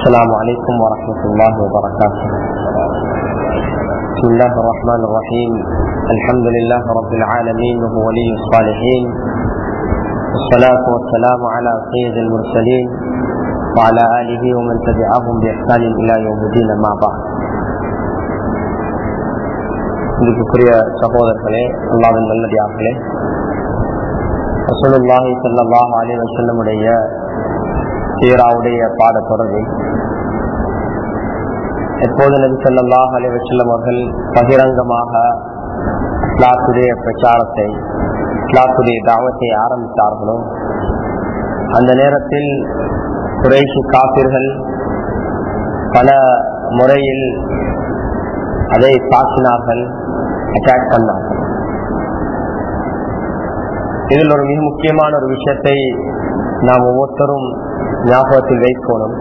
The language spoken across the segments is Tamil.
السلام عليكم ورحمة الله وبركاته بسم الله الرحمن الرحيم الحمد لله رب العالمين وهو ولي الصالحين والصلاة والسلام على سيد المرسلين وعلى آله ومن تبعهم بإحسان إلى يوم الدين ما بعد இதுக்குரிய சகோதரர்களே அல்லாவின் நல்லடியார்களே ரசூலுல்லாஹி ஸல்லல்லாஹு அலைஹி வஸல்லமுடைய சீராவுடைய பாட தொடரில் எப்போது நபி ஸல்லல்லாஹு அலைஹி வஸல்லம் அவர்கள் பகிரங்கமாக இஸ்லாத்துடைய பிரச்சாரத்தை இஸ்லாத்துடைய தாவத்தை ஆரம்பித்தார்களோ அந்த நேரத்தில் குறைஷி காப்பிர்கள் பல முறையில் அதை தாக்கினார்கள் அட்டாக் பண்ணார்கள் இதில் ஒரு மிக முக்கியமான ஒரு விஷயத்தை நாம் ஒவ்வொருத்தரும் ஞாபகத்தில் வைக்கணும்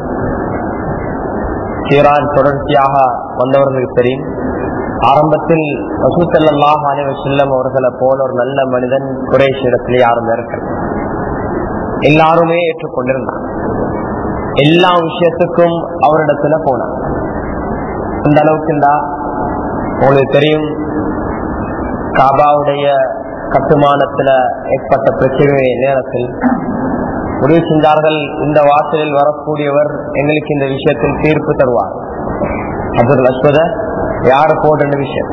சீரான் தொடர்ச்சியாக வந்தவர்களுக்கு தெரியும் ஆரம்பத்தில் வசூசல்லாஹ் அலைவர் செல்லம் அவர்களை போல ஒரு நல்ல மனிதன் குறைஷ் இடத்துல யாரும் இருக்கிறது எல்லாருமே ஏற்றுக்கொண்டிருந்தாங்க எல்லா விஷயத்துக்கும் அவரிடத்துல போனாங்க இந்த அளவுக்கு உங்களுக்கு தெரியும் காபாவுடைய கட்டுமானத்துல ஏற்பட்ட பிரச்சனை நேரத்தில் முடிவு செஞ்சார்கள் இந்த வாசலில் வரக்கூடியவர் எங்களுக்கு இந்த விஷயத்தில் தீர்ப்பு தருவார் அப்துல் அஸ்வத யாரு போட்ட விஷயம்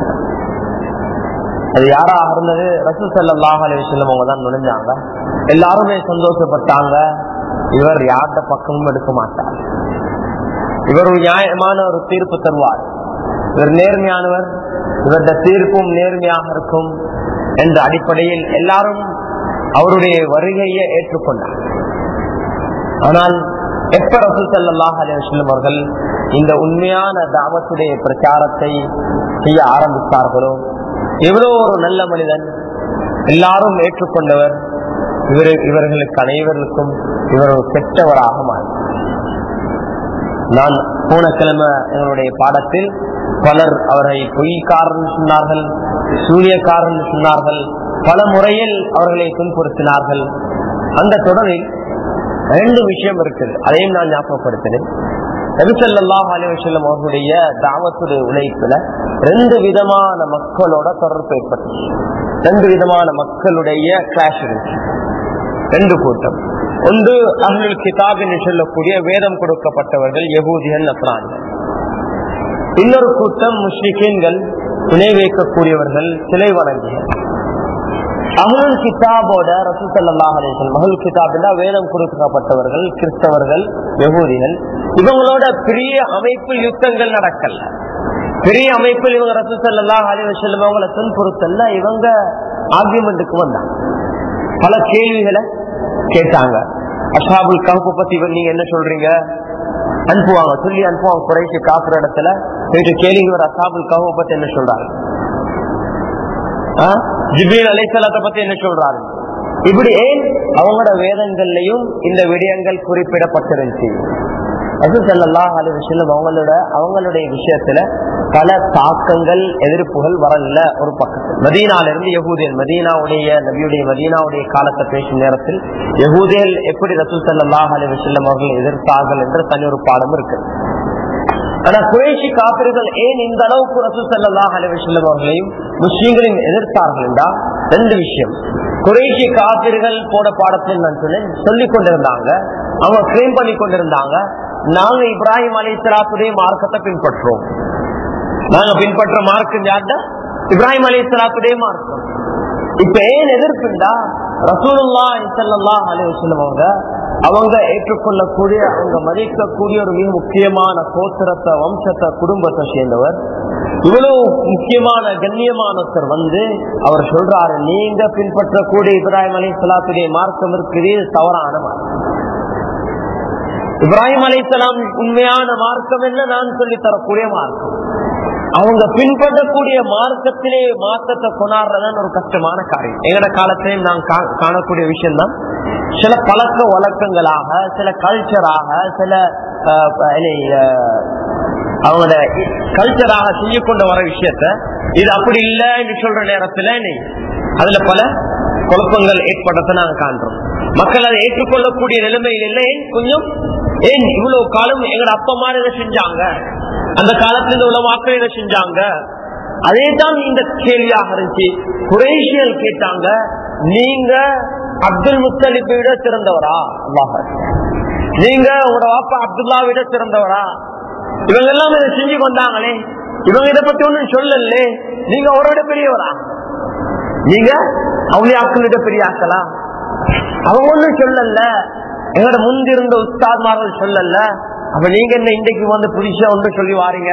அது யாராக இருந்தது ரசூல் சல்லாஹ் அலி வசல்லம் அவங்க தான் நுழைஞ்சாங்க எல்லாருமே சந்தோஷப்பட்டாங்க இவர் யார்கிட்ட பக்கமும் எடுக்க மாட்டார் இவர் ஒரு நியாயமான ஒரு தீர்ப்பு தருவார் இவர் நேர்மையானவர் இவருடைய தீர்ப்பும் நேர்மையாக இருக்கும் என்ற அடிப்படையில் எல்லாரும் அவருடைய வருகையை ஏற்றுக்கொண்டார் ஆனால் எப்ப ரசூல் சல்லாஹ் அலிவசல்லம் அவர்கள் இந்த உண்மையான தாவத்துடைய பிரச்சாரத்தை செய்ய ஆரம்பித்தார்களோ எவ்வளோ ஒரு நல்ல மனிதன் எல்லாரும் ஏற்றுக்கொண்டவர் இவர் இவர்களுக்கு அனைவருக்கும் இவர் ஒரு கெட்டவராக மாறி நான் போன கிழமை எங்களுடைய பாடத்தில் பலர் அவரை பொய்க்காரன் சொன்னார்கள் சூரியக்காரன் சொன்னார்கள் பல முறையில் அவர்களை துன்புறுத்தினார்கள் அந்த தொடரில் ரெண்டு விஷயம் இருக்குது அதையும் நான் ஞாபகப்படுத்தினேன் நபிசல்லாஹ் அலிவசல்லம் அவர்களுடைய தாவத்துடைய உழைப்புல ரெண்டு விதமான மக்களோட தொடர்பு ஏற்பட்டுச்சு ரெண்டு விதமான மக்களுடைய கிளாஷ் இருந்துச்சு ரெண்டு கூட்டம் ஒன்று அஹ்லுல் கிதாப் என்று சொல்லக்கூடிய வேதம் கொடுக்கப்பட்டவர்கள் யகூதிகள் நஸ்ரான்கள் இன்னொரு கூட்டம் முஸ்லிகீன்கள் துணை வைக்கக்கூடியவர்கள் சிலை வணங்கிகள் அஹுல் கிதாபோட ரசூசல்லாஹ் அலிசன் மஹுல் கிதாப்ல வேதம் கொடுக்கப்பட்டவர்கள் கிறிஸ்தவர்கள் யகூதிகள் இவங்களோட பெரிய அமைப்பில் யுத்தங்கள் நடக்கல பெரிய அமைப்பில் இவங்க ரசூசல்லாஹ் அலி வசல்லம் அவங்கள துன்புறுத்தல்ல இவங்க ஆர்குமெண்ட்டுக்கு வந்தாங்க பல கேள்விகளை கேட்டாங்க அஷாபுல் கஹப்பு பத்தி நீங்க என்ன சொல்றீங்க அனுப்புவாங்க சொல்லி அனுப்புவாங்க குறைச்சி காப்புற இடத்துல போயிட்டு கேளுங்க ஒரு அசாபுல் கஹப்பு பத்தி என்ன சொல்றாங்க ஜிபீல் அலைசலாத்தை பத்தி என்ன சொல்றாரு இப்படி ஏன் அவங்களோட வேதங்கள்லயும் இந்த விடயங்கள் குறிப்பிடப்பட்டிருந்துச்சு அது செல்லலாம் அலி விஷயம் அவங்களோட அவங்களுடைய விஷயத்துல பல தாக்கங்கள் எதிர்ப்புகள் வரல ஒரு பக்கத்தில் மதீனால இருந்து யகூதியல் மதீனாவுடைய நபியுடைய மதீனாவுடைய காலத்தை பேசும் நேரத்தில் யகூதியல் எப்படி ரசூல் சல்லாஹ் அலி வசல்லம் அவர்கள் எதிர்த்தார்கள் என்று தனி ஒரு பாடம் இருக்கு ஆனா குறைஷி காப்பிர்கள் ஏன் இந்த அளவுக்கு ரசூல் சல்லாஹ் அலி வசல்லம் அவர்களையும் முஸ்லீம்களையும் எதிர்த்தார்கள் என்றால் ரெண்டு விஷயம் குறைஷி காப்பிர்கள் போட பாடத்தில் நான் சொன்னேன் சொல்லிக் கொண்டிருந்தாங்க அவங்க கிளைம் பண்ணி கொண்டிருந்தாங்க நாங்க இப்ராஹிம் அலி இஸ்லாத்துடைய மார்க்கத்தை பின்பற்றுறோம் நாங்க பின்பற்ற மார்க்கம் யார்ட இப்ராஹிம் அலி இஸ்லாத்துடைய மார்க்கம் இப்ப ஏன் எதிர்ப்புண்டா ரசூலுல்லா இசல்லா அலி வசல்லம் அவங்க அவங்க ஏற்றுக்கொள்ளக்கூடிய அவங்க மதிக்கக்கூடிய ஒரு மிக முக்கியமான கோத்திரத்தை வம்சத்தை குடும்பத்தை சேர்ந்தவர் இவ்வளவு முக்கியமான கண்ணியமானவர் வந்து அவர் சொல்றாரு நீங்க பின்பற்றக்கூடிய இப்ராஹிம் அலி சலாத்துடைய மார்க்கம் இருக்குது தவறான மார்க்கம் இப்ராஹிம் அலிசலாம் உண்மையான மார்க்கம் என்ன நான் சொல்லி தரக்கூடிய மார்க்கம் அவங்க பின்பற்றக்கூடிய மார்க்கத்திலே மாற்றத்தை கொண்டாடுறதான் ஒரு கஷ்டமான காரியம் எங்கட காலத்திலையும் நான் காணக்கூடிய விஷயம் தான் சில பழக்க வழக்கங்களாக சில கல்ச்சராக சில அவங்களோட கல்ச்சராக செய்ய கொண்டு வர விஷயத்த இது அப்படி இல்லைன்னு சொல்ற நேரத்துல அதுல பல குழப்பங்கள் ஏற்படுத்த நாங்க காண்றோம் மக்கள் அதை ஏற்றுக்கொள்ளக்கூடிய நிலைமையில் இல்லை கொஞ்சம் ஏன் இவ்வளவு காலம் எங்கட அப்பா அம்மா இதை செஞ்சாங்க அந்த காலத்துல இந்த உலமாக்கள் இதை செஞ்சாங்க அதே தான் இந்த கேள்வியாக இருந்துச்சு குரேஷியல் கேட்டாங்க நீங்க அப்துல் முத்தலிப்பை விட சிறந்தவரா அல்லாஹ் நீங்க உங்களோட வாப்பா அப்துல்லா விட சிறந்தவரா இவங்க எல்லாம் இதை செஞ்சு கொண்டாங்களே இவங்க இதை பத்தி ஒண்ணும் சொல்லலே நீங்க அவரை விட பெரியவரா நீங்க அவளியாக்கள் விட பெரிய ஆக்களா அவங்க ஒண்ணும் சொல்லல எங்களோட முந்திருந்த உஸ்தாத்மார்கள் சொல்லல அப்ப நீங்க என்ன இன்றைக்கு வந்து புதுசா ஒன்று சொல்லி வாரீங்க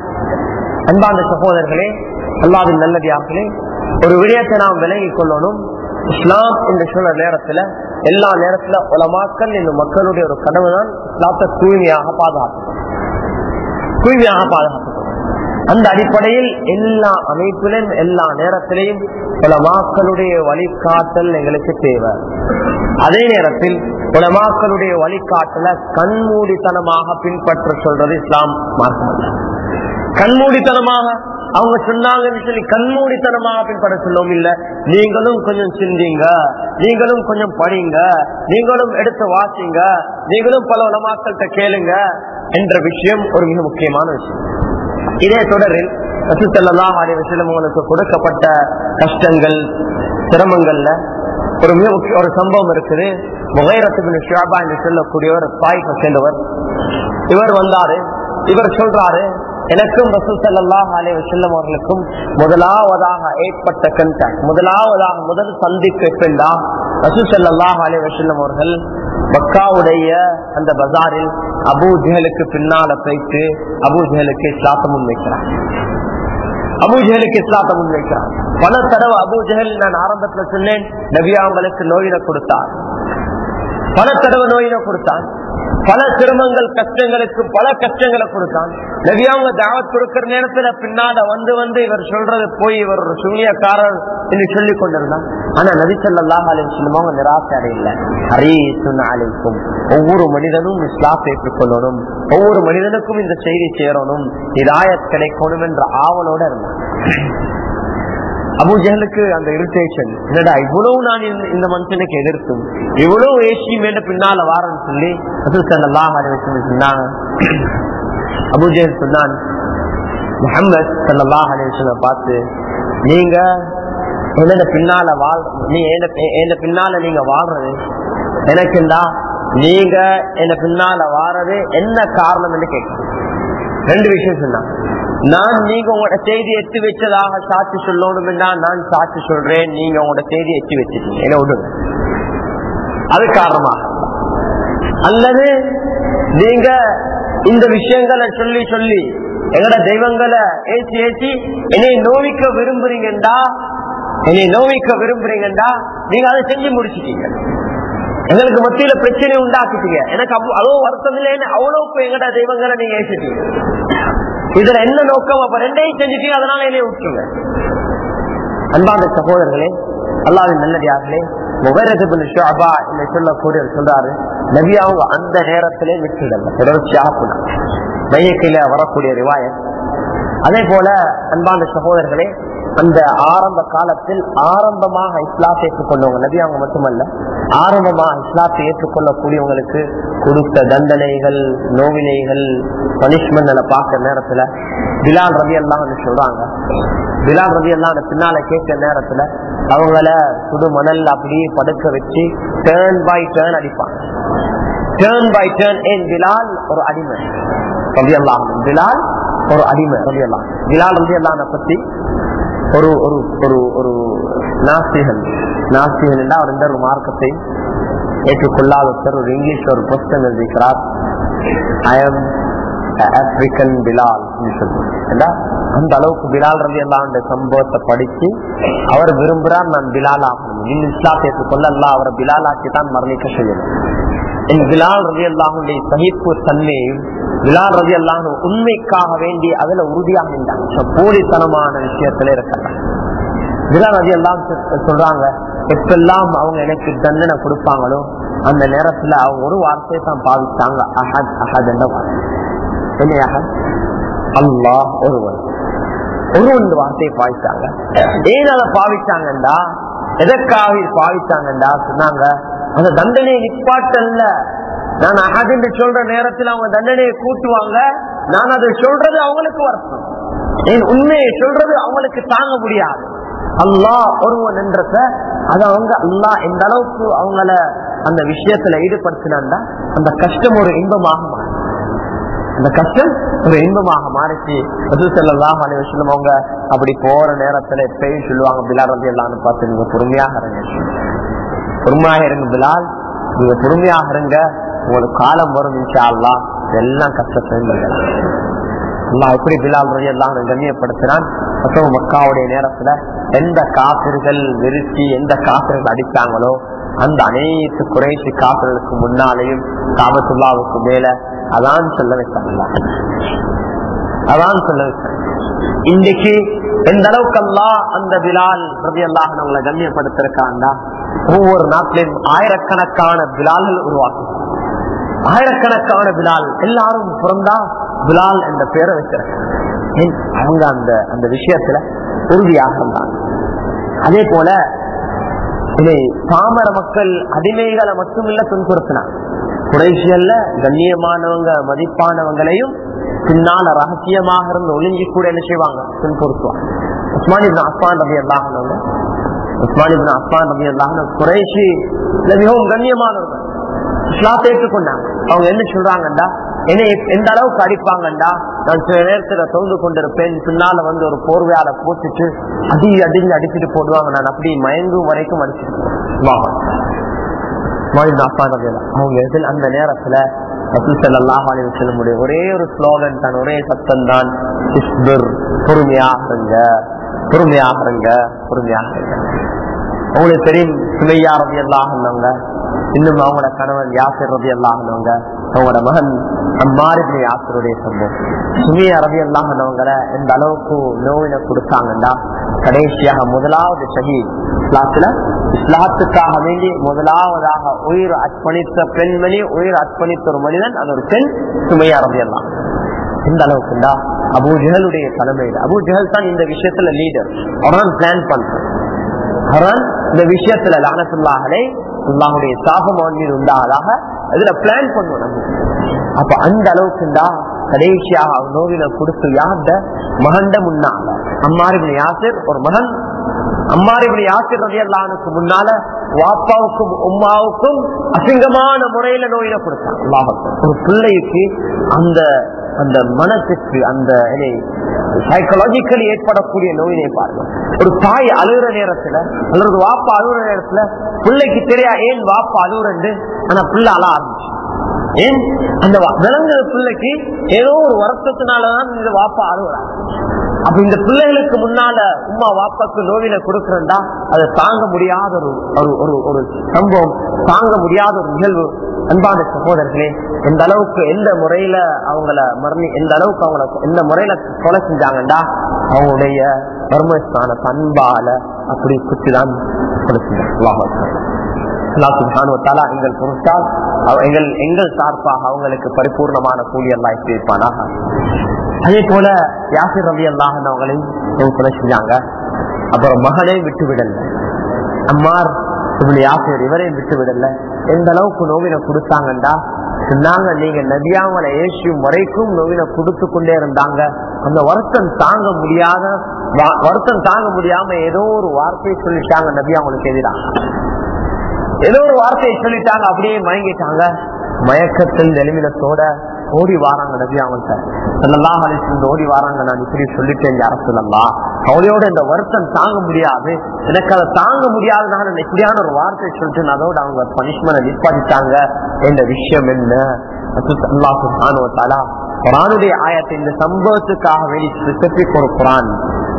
அன்பாந்த சகோதரர்களே அல்லாவின் நல்லதியாக்களே ஒரு விடயத்தை நாம் விலகிக் கொள்ளணும் இஸ்லாம் என்று சொல்ற நேரத்துல எல்லா நேரத்துல உலமாக்கல் இந்த மக்களுடைய ஒரு கனவு தான் இஸ்லாத்தை தூய்மையாக பாதுகாக்கணும் தூய்மையாக பாதுகாக்கணும் அந்த அடிப்படையில் எல்லா அமைப்பிலும் எல்லா நேரத்திலையும் உலமாக்களுடைய வழிகாட்டல் எங்களுக்கு தேவை அதே நேரத்தில் உலமாக்களுடைய வழிகாட்டல கண்மூடித்தனமாக பின்பற்ற சொல்றது இஸ்லாம் மார்க்கம் கண்மூடித்தனமாக அவங்க சொன்னாங்கன்னு சொல்லி கண்மூடித்தனமாக பின்பற்ற சொல்லவும் இல்ல நீங்களும் கொஞ்சம் சிந்திங்க நீங்களும் கொஞ்சம் படிங்க நீங்களும் எடுத்து வாசிங்க நீங்களும் பல உலமாக்கள்கிட்ட கேளுங்க என்ற விஷயம் ஒரு மிக முக்கியமான விஷயம் இதே தொடரில் ரசூசல்லாஹ் அலி வசலம் உங்களுக்கு கொடுக்கப்பட்ட கஷ்டங்கள் சிரமங்கள்ல ஒரு மிக முக்கிய ஒரு சம்பவம் இருக்குது முகைரத்துக்கு ஷியாபா என்று சொல்லக்கூடியவர் தாய்ப்பை சேர்ந்தவர் இவர் வந்தாரு இவர் சொல்றாரு எனக்கும் ரசூல் சல்லாஹ் அலி வசல்லம் அவர்களுக்கும் முதலாவதாக ஏற்பட்ட கண்டாக்ட் முதலாவதாக முதல் சந்திப்பு எப்படின்னா ரசூல் சல்லாஹ் அலி வசல்லம் அவர்கள் மக்காவுடைய அந்த பஜாரில் அபு ஜஹலுக்கு பின்னால போயிட்டு அபு ஜஹலுக்கு இஸ்லாத்தை முன்வைக்கிறார் அபு ஜஹலுக்கு இஸ்லாத்தை முன்வைக்கிறார் பல தடவை அபு ஜஹல் நான் ஆரம்பத்துல சொன்னேன் நபியா அவங்களுக்கு நோயினை கொடுத்தார் பல தடவை நோயினை கொடுத்தான் பல சிரமங்கள் கஷ்டங்களுக்கு பல கஷ்டங்களை கொடுத்தான் நபியாவங்க தாவத் கொடுக்கிற நேரத்துல பின்னால வந்து வந்து இவர் சொல்றது போய் இவர் ஒரு சூனியக்காரர் என்று சொல்லி கொண்டிருந்தான் ஆனா நபி சொல்லாஹ் அலிஸ்லம் அவங்க நிராசை அடையில ஹரே அழைக்கும் ஒவ்வொரு மனிதனும் இஸ்லாத்தை ஏற்றுக்கொள்ளணும் ஒவ்வொரு மனிதனுக்கும் இந்த செய்தி சேரணும் இதாயத் கிடைக்கணும் என்ற ஆவலோட இருந்தான் அபுஜலுக்கு அந்த இரிட்டேஷன் என்னடா இவ்வளவு நான் இந்த- இந்த மனுஷனுக்கு எதிர்த்தும் இவ்வளவு ஏசி மேல பின்னால வாரன்னு சொல்லி ரசூலுல்லாஹி அலைஹி வஸல்லம் சொன்னாங்க அபுஜஹல் சொன்னான் முஹம்மத் ஸல்லல்லாஹு அலைஹி வஸல்லம் பார்த்து நீங்க என்னோட பின்னால வாழ் நீ என்ன பின்னால நீங்க வாழ்றது எனக்குண்டா நீங்க என்ன பின்னால வாரது என்ன காரணம் என்று கேட்க ரெண்டு விஷயம் சொன்னாங்க நான் நீங்க உங்களோட செய்தி எத்தி வச்சதாக சாட்சி சொல்லணும்னா நான் சாட்சி சொல்றேன் நீங்க உங்களோட செய்தி எத்தி வச்சிட்டீங்க என்ன விடுங்க அது காரணமாக அல்லது நீங்க இந்த விஷயங்களை சொல்லி சொல்லி எங்கட தெய்வங்களை ஏசி ஏசி என்னை நோவிக்க விரும்புறீங்கடா என்னை நோவிக்க விரும்புறீங்கடா நீங்க அதை செஞ்சு முடிச்சிட்டீங்க எங்களுக்கு மத்தியில பிரச்சனை உண்டாக்கிட்டீங்க எனக்கு அவ்வளவு அவ்வளவு வருத்தம் இல்லைன்னு அவ்வளவு எங்கட தெய்வங்களை நீங்க ஏசிட்டீங்க இதுல என்ன நோக்கம் அப்ப ரெண்டையும் செஞ்சுட்டீங்க அதனால என்னைய விட்டுருங்க அன்பான சகோதரர்களே அல்லாவின் நல்லடியார்களே முகரது ஷாபா என்று சொல்லக்கூடியவர் சொல்றாரு நபி அவங்க அந்த நேரத்திலே விட்டுடல தொடர்ச்சியாக போனாங்க மையக்கில வரக்கூடிய ரிவாயத் அதே போல அன்பான சகோதரர்களே அந்த ஆரம்ப காலத்தில் ஆரம்பமாக இஸ்லாத்தை ஏற்றுக்கொண்டவங்க நபி அவங்க மட்டுமல்ல ஆரம்பமாக இஸ்லாத்தை ஏற்றுக்கொள்ளக்கூடியவங்களுக்கு கொடுத்த தண்டனைகள் நோவினைகள் பனிஷ்மெண்ட்ல பார்க்க நேரத்துல பிலால் ரவி எல்லாம் சொல்றாங்க பிலால் ரவி எல்லாம் பின்னால கேட்க நேரத்துல அவங்கள சுடு மணல் அப்படியே படுக்க வச்சு டேர்ன் பை டேர்ன் அடிப்பாங்க டேர்ன் பை டேர்ன் ஏன் பிலால் ஒரு அடிமை ரவி எல்லாம் பிலால் ஒரு அடிமை ரவி எல்லாம் பிலால் ரவி எல்லாம் பத்தி ஒரு ஒரு ஒரு ஒரு நாஸ்திகன் நாஸ்திகன் என்றால் அவர் எந்த ஒரு மார்க்கத்தை ஏற்றுக்கொள்ளாத ஒருத்தர் ஒரு இங்கிலீஷ் ஒரு புஸ்தகம் எழுதிக்கிறார் ஐ எம் ஆப்பிரிக்கன் பிலால் அந்த அளவுக்கு பிலால் ரவி எல்லாம் சம்பவத்தை படிச்சு அவர் விரும்புறார் நான் பிலால் ஆகணும் இன்னும் இஸ்லாத்தை ஏற்றுக்கொள்ள அல்ல அவரை பிலால் ஆக்கி தான் மரணிக்க செய்யணும் என் பிலால் ரவி அல்லாஹுடைய சகிப்பு தன்மையும் பிலால் ரவி அல்லாஹ் உண்மைக்காக வேண்டி அதுல உறுதியாக இருந்தாங்க போலித்தனமான விஷயத்துல இருக்காங்க பிலால் ரவி எல்லாம் சொல்றாங்க எப்பெல்லாம் அவங்க எனக்கு தண்டனை கொடுப்பாங்களோ அந்த நேரத்துல அவங்க ஒரு வார்த்தையை தான் பாவிச்சாங்க அஹத் அஹத் என்ற வார்த்தை என்னையாக அல்லாஹ் ஒருவன் ஒருவன் இந்த வார்த்தையை பாவிச்சாங்க ஏன் அதை பாவிச்சாங்கண்டா எதற்காக பாவிச்சாங்கண்டா சொன்னாங்க அந்த தண்டனை நிப்பாட்டல்ல நான் அஹத் என்று சொல்ற நேரத்தில் அவங்க தண்டனையை கூட்டுவாங்க நான் அதை சொல்றது அவங்களுக்கு வருத்தம் என் உண்மையை சொல்றது அவங்களுக்கு தாங்க முடியாது அல்லாஹ் ஒருவன் என்றத அது அவங்க அல்லாஹ் எந்த அளவுக்கு அவங்கள அந்த விஷயத்துல ஈடுபடுத்தினா அந்த கஷ்டம் ஒரு இன்பமாக மாறும் அந்த கஷ்டம் ஒரு இன்பமாக மாறிச்சு செல்லாம் அனைவரும் அவங்க அப்படி போற நேரத்துல எப்பயும் சொல்லுவாங்க பிலால் வந்து எல்லாம் பார்த்து நீங்க பொறுமையாக இருங்க பொறுமையாக இருங்க பிலால் நீங்க பொறுமையாக இருங்க உங்களுக்கு காலம் வரும் இன்ஷா அல்லா எல்லாம் கஷ்டத்தை அல்லாஹ் எப்படி பிலால் ரவி எல்லாம் கண்ணியப்படுத்தினான் அசோ மக்காவுடைய நேரத்துல எந்த காப்பிர்கள் விரிச்சி எந்த காப்பிர்கள் அடித்தாங்களோ அந்த அனைத்து குறைசி காப்பிர்களுக்கு முன்னாலேயும் காபத்துல்லாவுக்கு மேல அதான் சொல்ல வைத்தாங்க அதான் சொல்ல வைத்தாங்க இன்னைக்கு எந்த அளவுக்கு எல்லாம் அந்த பிலால் ரவி அல்லாஹ் நம்மளை கண்ணியப்படுத்திருக்காண்டா ஒவ்வொரு நாட்டிலும் ஆயிரக்கணக்கான பிலால்கள் உருவாக்கும் ஆயிரக்கணக்கான பிலால் எல்லாரும் பிறந்தா பிலால் என்ற பேரை வச்சிருக்காங்க அவங்க அந்த அந்த விஷயத்துல உறுதியாக இருந்தாங்க அதே போல இதை பாமர மக்கள் அடிமைகளை மட்டுமில்ல துன்புறுத்தினாங்க குறைசியல்ல கண்ணியமானவங்க மதிப்பானவங்களையும் பின்னால ரகசியமாக இருந்து ஒளிஞ்சி கூட என்ன செய்வாங்க துன்புறுத்துவாங்க உஸ்மானிபின் அஸ்மான் ரபி அல்லாஹனவங்க உஸ்மானிபின் அஸ்மான் ரபி அல்லாஹன குறைசி மிகவும் கண்ணியமானவர்கள் இஸ்லாத்தை ஏற்றுக்கொண்டாங்க அவங்க என்ன சொல்றாங்கண்டா என்னை எந்த அளவுக்கு அடிப்பாங்கண்டா நான் சில நேரத்துல தொழுது கொண்டிருப்பேன் பின்னால வந்து ஒரு போர்வையால போட்டுட்டு அடி அடிஞ்சு அடிச்சுட்டு போடுவாங்க நான் அப்படி மயங்கும் வரைக்கும் அடிச்சுட்டு அவங்க எதில் அந்த நேரத்துல ஒரே ஒரு ஸ்லோகன் தான் ஒரே சத்தம் தான் பொறுமையாகிறங்க பொறுமையாகிறங்க பொறுமையாகிறங்க அவங்களுக்கு தெரியும் சுமையா ரவி எல்லாம் இன்னும் அவங்களோட கணவன் யாசிர் ரவி அல்லாஹனவங்க அவங்களோட மகன் அம்மாரிபி யாசருடைய சம்பவம் சுமியா ரவி அல்லாஹனவங்களை எந்த அளவுக்கு நோயினை கொடுத்தாங்கன்னா கடைசியாக முதலாவது ஷஹீத் இஸ்லாத்துல இஸ்லாத்துக்காக வேண்டி முதலாவதாக உயிர் அர்ப்பணித்த பெண்மணி உயிர் அர்ப்பணித்த ஒரு மனிதன் அது ஒரு பெண் சுமையா ரவி அல்லாம் எந்த அளவுக்குண்டா அபு ஜஹலுடைய தலைமையில் அபு ஜஹல் தான் இந்த விஷயத்துல லீடர் அவரான் பிளான் பண்றான் அவரான் இந்த விஷயத்துல லானத்துள்ளாகலே அல்லாஹுடைய சாபம் அவன் மீது உண்டாவதாக இதுல பிளான் பண்ணுவோம் நம்ம அப்ப அந்த அளவுக்குண்டா கடைசியாக அவன் நோவில கொடுத்து யார்ட மகண்ட முன்னால அம்மாரிபுடைய யாசிர் ஒரு மகன் அம்மாரிபுடைய யாசிர் ரவி அல்லானுக்கு முன்னால வாப்பாவுக்கும் உம்மாவுக்கும் அசிங்கமான முறையில நோயில கொடுத்தான் அல்லாஹ் ஒரு பிள்ளைக்கு அந்த அந்த மனத்துக்கு அந்த சைக்கலாஜிக்கலி ஏற்படக்கூடிய நோயினை பாருங்க ஒரு தாய் அழுகிற நேரத்துல அல்லது வாப்பா அழுகுற நேரத்துல பிள்ளைக்கு தெரியா ஏன் வாப்பா அழுகுறண்டு ஆனா பிள்ளை அழ ஆரம்பிச்சு ஏன் அந்த விளங்குற பிள்ளைக்கு ஏதோ ஒரு வருத்தத்தினாலதான் இந்த வாப்பா அழுகுறாங்க அப்ப இந்த பிள்ளைகளுக்கு முன்னால உமா வாப்பாக்கு நோவில கொடுக்கறா அதை தாங்க முடியாத ஒரு ஒரு ஒரு சம்பவம் தாங்க முடியாத ஒரு நிகழ்வு அன்பான சகோதரர்களே எந்த அளவுக்கு எந்த முறையில அவங்கள மரணி எந்த அளவுக்கு அவங்கள எந்த முறையில கொலை செஞ்சாங்கண்டா அவங்களுடைய தர்மஸ்தான பண்பால அப்படி குத்திதான் கொலை செஞ்சாங்க எங்கள் பொருட்டால் எங்கள் எங்கள் சார்பாக அவங்களுக்கு பரிபூர்ணமான கூலி எல்லாம் இருப்பானாக அதே போல யாசிர் ரவி அல்லாஹன் அவங்களையும் கொலை செஞ்சாங்க அப்புறம் மகனே விட்டு விடல அம்மார் இப்படி யாசிர் இவரையும் விட்டு விடல எந்த அளவுக்கு நோவினை கொடுத்தாங்கண்டா சொன்னாங்க நீங்க நதியாவலை ஏசியும் வரைக்கும் நோவினை கொடுத்து கொண்டே இருந்தாங்க அந்த வருத்தம் தாங்க முடியாத வருத்தம் தாங்க முடியாம ஏதோ ஒரு வார்த்தையை சொல்லிட்டாங்க நபி அவங்களுக்கு எதிராக ஏதோ ஒரு வார்த்தையை சொல்லிட்டாங்க அப்படியே மயங்கிட்டாங்க மயக்கத்தில் நெலுமினத்தோட ஓடி வாராங்க நபி அவங்கள்ட்ட சொல்லலாம் அழைச்சிருந்து ஓடி வாராங்க நான் இப்படி சொல்லிட்டேன் யார சொல்லலாம் அவளையோட இந்த வருத்தம் தாங்க முடியாது எனக்கு அதை தாங்க முடியாது நான் இப்படியான ஒரு வார்த்தை சொல்லிட்டு அதோட அவங்க பனிஷ்மெண்ட் நிப்பாட்டிட்டாங்க என்ற விஷயம் என்ன அல்லாஹாலா குரானுடைய ஆயத்தை இந்த சம்பவத்துக்காக வேண்டி ஸ்பெசிபிக் ஒரு குரான்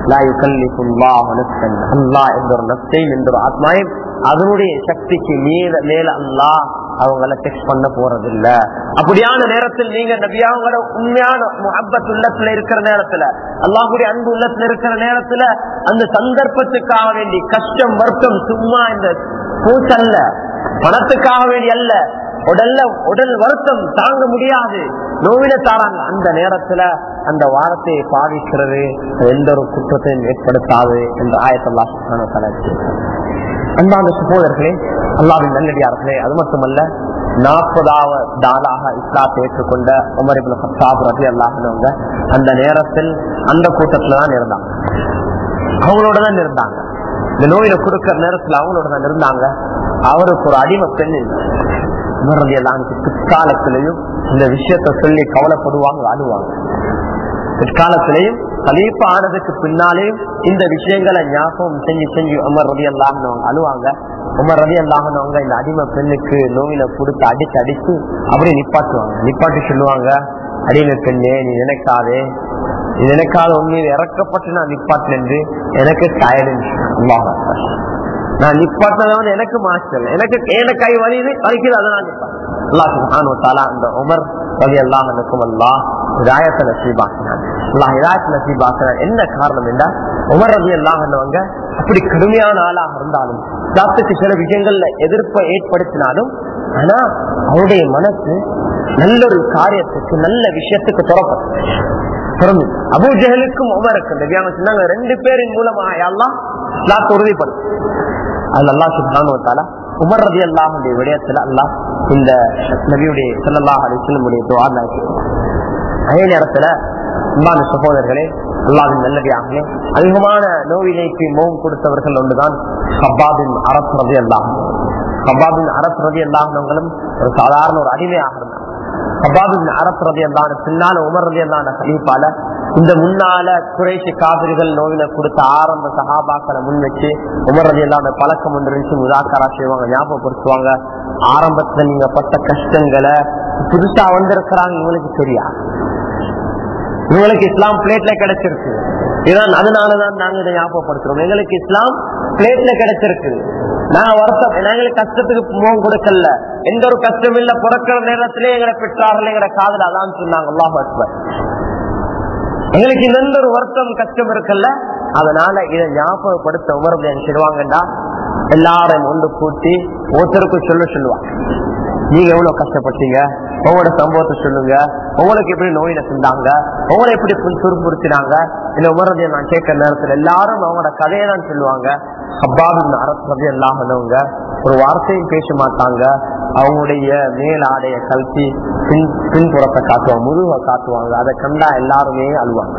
அல்லா என்ற ஒரு நப்சையும் என்ற ஒரு ஆத்மாயும் அதனுடைய சக்திக்கு மேல மேல அல்லா அவங்கள டெக்ஸ்ட் பண்ண போறது இல்ல அப்படியான நேரத்தில் நீங்க நபியா அவங்களோட உண்மையான முகப்பத் உள்ளத்துல இருக்கிற நேரத்துல அல்லாஹுடைய அன்பு உள்ளத்துல இருக்கிற நேரத்துல அந்த சந்தர்ப்பத்துக்காக வேண்டி கஷ்டம் வருத்தம் சும்மா இந்த கூச்சல்ல பணத்துக்காக வேண்டி அல்ல உடல்ல உடல் வருத்தம் தாங்க முடியாது நோவில தாராங்க அந்த நேரத்துல அந்த வாரத்தையை பாதிக்கிறது எந்த ஒரு குற்றத்தையும் ஏற்படுத்தாது என்ற ஆயத்தல்லா அன்பான சகோதரர்களே அல்லாவின் நல்லடியார்களே அது மட்டுமல்ல நாற்பதாவது நாளாக இஸ்லாத்தை ஏற்றுக்கொண்ட உமர் இப்னு ஹத்தாப் ரபி அல்லாஹனவங்க அந்த நேரத்தில் அந்த கூட்டத்துல தான் இருந்தாங்க அவங்களோட தான் இருந்தாங்க இந்த நோயில கொடுக்கிற நேரத்துல அவங்களோட தான் இருந்தாங்க அவருக்கு ஒரு அடிமை பெண் உமர் எல்லாம் பிற்காலத்திலையும் இந்த விஷயத்த சொல்லி கவலைப்படுவாங்க அழுவாங்க பிற்காலத்திலையும் கலீப்பா ஆனதுக்கு பின்னாலேயும் இந்த விஷயங்களை ஞாபகம் செஞ்சு செஞ்சு உமர் ரதி அல்லாஹனவங்க அழுவாங்க உமர் ரதி அல்லாஹனவங்க இந்த அடிமை பெண்ணுக்கு நோயில கொடுத்து அடிச்சு அடிச்சு அப்படியே நிப்பாட்டுவாங்க நிப்பாட்டி சொல்லுவாங்க அடிமை பெண்ணே நீ நினைக்காதே நீ நினைக்காத உண்மையில் இறக்கப்பட்டு நான் நிப்பாட்டினேன் எனக்கு டயர்டு நான் நிப்பாட்டினதை வந்து எனக்கு மாற்றல் எனக்கு ஏன கை வலியுது வலிக்குது அதை நான் நிப்பாட்டேன் அல்லாஹ் சுப்ஹானஹு வ தஆலா அந்த உமர் ரலி அல்லாஹ் அனுக்கும் அல்லாஹ் ஹிதாயத்தை நசீபாக்கினான் அல்லாஹ் ஹிதாயத்தை நசீபாக்கினான் என்ன காரணம் என்றால் உமர் ரலி அல்லாஹ் அண்ணவங்க அப்படி கடுமையான ஆளாக இருந்தாலும் இஸ்லாத்துக்கு சில விஷயங்கள்ல எதிர்ப்பை ஏற்படுத்தினாலும் ஆனா அவருடைய மனசு நல்ல ஒரு காரியத்துக்கு நல்ல விஷயத்துக்கு துறப்படும் திறந்து அபு ஜஹலுக்கும் உமருக்கும் நபியாங்க சொன்னாங்க ரெண்டு பேரின் மூலமாக எல்லாம் இஸ்லாத்தை உறுதிப்படும் அதுல அல்லாஹ் சுப்ஹானஹு வ தஆலா உமர் ரதி அல்லாஹுடைய விடயத்துல அல்லாஹ் இந்த நபியுடைய ஸல்லல்லாஹு அலைஹி வஸல்லம் துஆ அதே நேரத்துல அன்பான சகோதரர்களே அல்லாவின் நல்லடியாகவே அதிகமான நோயிலைக்கு மோகம் கொடுத்தவர்கள் ஒன்றுதான் ஹப்பாபின் அரசு ரதி அல்லாஹ் ஹப்பாபின் அரசு ரதி அல்லாஹங்களும் ஒரு சாதாரண ஒரு அடிமையாக இருந்தாங்க ஹப்பாபின் அரசு ரதி அல்லான பின்னால உமர் ரதி அல்லான கலீப்பால இந்த முன்னால குறைசி காவிரிகள் நோயில கொடுத்த ஆரம்ப சகாபாக்களை முன் வச்சு உமர் ரதி அல்லான பழக்கம் ஒன்று இருந்துச்சு முதாக்கரா செய்வாங்க ஞாபகப்படுத்துவாங்க ஆரம்பத்துல நீங்க பட்ட கஷ்டங்களை புதுசா வந்திருக்கிறாங்க இவங்களுக்கு தெரியாது இவங்களுக்கு இஸ்லாம் பிளேட்ல கிடைச்சிருக்கு இதான் அதனாலதான் நாங்க இதை ஞாபகப்படுத்துறோம் எங்களுக்கு இஸ்லாம் பிளேட்ல கிடைச்சிருக்கு நாங்க வருத்தம் எங்களுக்கு கஷ்டத்துக்கு முகம் கொடுக்கல எந்த ஒரு கஷ்டம் இல்ல பிறக்கிற நேரத்திலே எங்களை பெற்றார்கள் எங்களை காதல் அதான் சொன்னாங்க அல்லாஹ் அக்பர் எங்களுக்கு எந்த ஒரு வருத்தம் கஷ்டம் இருக்குல்ல அதனால இதை ஞாபகப்படுத்த உமர்ந்து என்ன சொல்லுவாங்கன்னா எல்லாரும் ஒன்று கூட்டி ஒருத்தருக்கும் சொல்ல சொல்லுவாங்க நீங்க எவ்வளவு கஷ்டப்பட்டீங்க உங்களோட சம்பவத்தை சொல்லுங்க உங்களுக்கு எப்படி நோயில செஞ்சாங்க உங்களை எப்படி துன்புறுத்தினாங்க இல்ல உமரதை நான் கேட்கிற நேரத்துல எல்லாரும் அவங்களோட கதையை தான் சொல்லுவாங்க ஹப்பாபின் அரசு எல்லாமனவங்க ஒரு வார்த்தையும் பேச மாட்டாங்க அவங்களுடைய மேல் ஆடைய கல்வி பின் பின்புறத்தை காட்டுவாங்க முதுக காட்டுவாங்க அதை கண்டா எல்லாருமே அழுவாங்க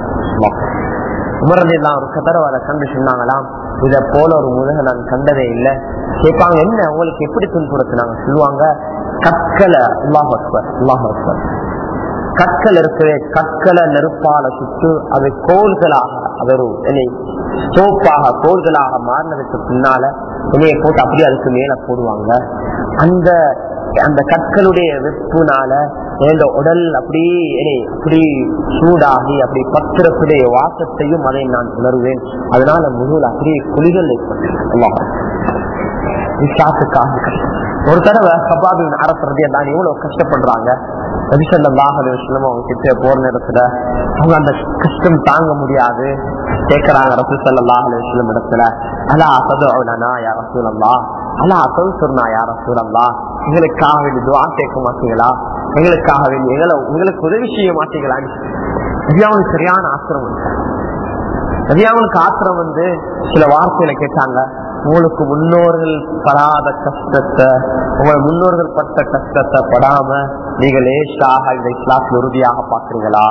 உமரது எல்லாம் ஒரு கதரவை அதை கண்டு சொன்னாங்களாம் இத போல ஒரு முதுக நான் கண்டதே இல்லை கேட்பாங்க என்ன உங்களுக்கு எப்படி துன்புறுத்தினாங்க சொல்லுவாங்க கற்களை அல்லாஹ் அக்பர் அல்லாஹ் அக்பர் கற்கள் இருக்கிற கற்களை நெருப்பால சுட்டு அது கோள்களாக அது ஒரு என்னை சோப்பாக கோள்களாக மாறினதுக்கு பின்னால என்னைய போட்டு அப்படியே அதுக்கு மேல போடுவாங்க அந்த அந்த கற்களுடைய வெப்புனால எங்க உடல் அப்படி என்னை அப்படி சூடாகி அப்படி பத்திரத்துடைய வாசத்தையும் அதை நான் உணர்வேன் அதனால முழுவதும் அப்படியே குளிகள் ஏற்பட்டது விசாத்துக்காக ஒரு தடவை கபாபின் அரசுறதே தான் இவ்வளவு கஷ்டப்படுறாங்க ரவிசல்லாஹ் அலுவலம் அவங்க கிட்ட போற நேரத்துல அவங்க அந்த கஷ்டம் தாங்க முடியாது கேட்கிறாங்க ரசூ சல்லாஹ் அலுவலம் இடத்துல அலா சதுனா யார் ரசூலல்லா அலா சௌசுர்னா யார் ரசூலல்லா எங்களுக்காக வேண்டி துவா கேட்க மாட்டீங்களா எங்களுக்காக வேண்டி எங்களை உங்களுக்கு உதவி செய்ய மாட்டீங்களான்னு அவனுக்கு சரியான ஆசிரம் நபியாவுக்கு ஆத்திரம் வந்து சில வார்த்தையில கேட்டாங்க உங்களுக்கு முன்னோர்கள் படாத கஷ்டத்தை உங்க முன்னோர்கள் பட்ட கஷ்டத்தை படாம நீங்க லேசாக இந்த இஸ்லாத்தில் உறுதியாக பாக்குறீங்களா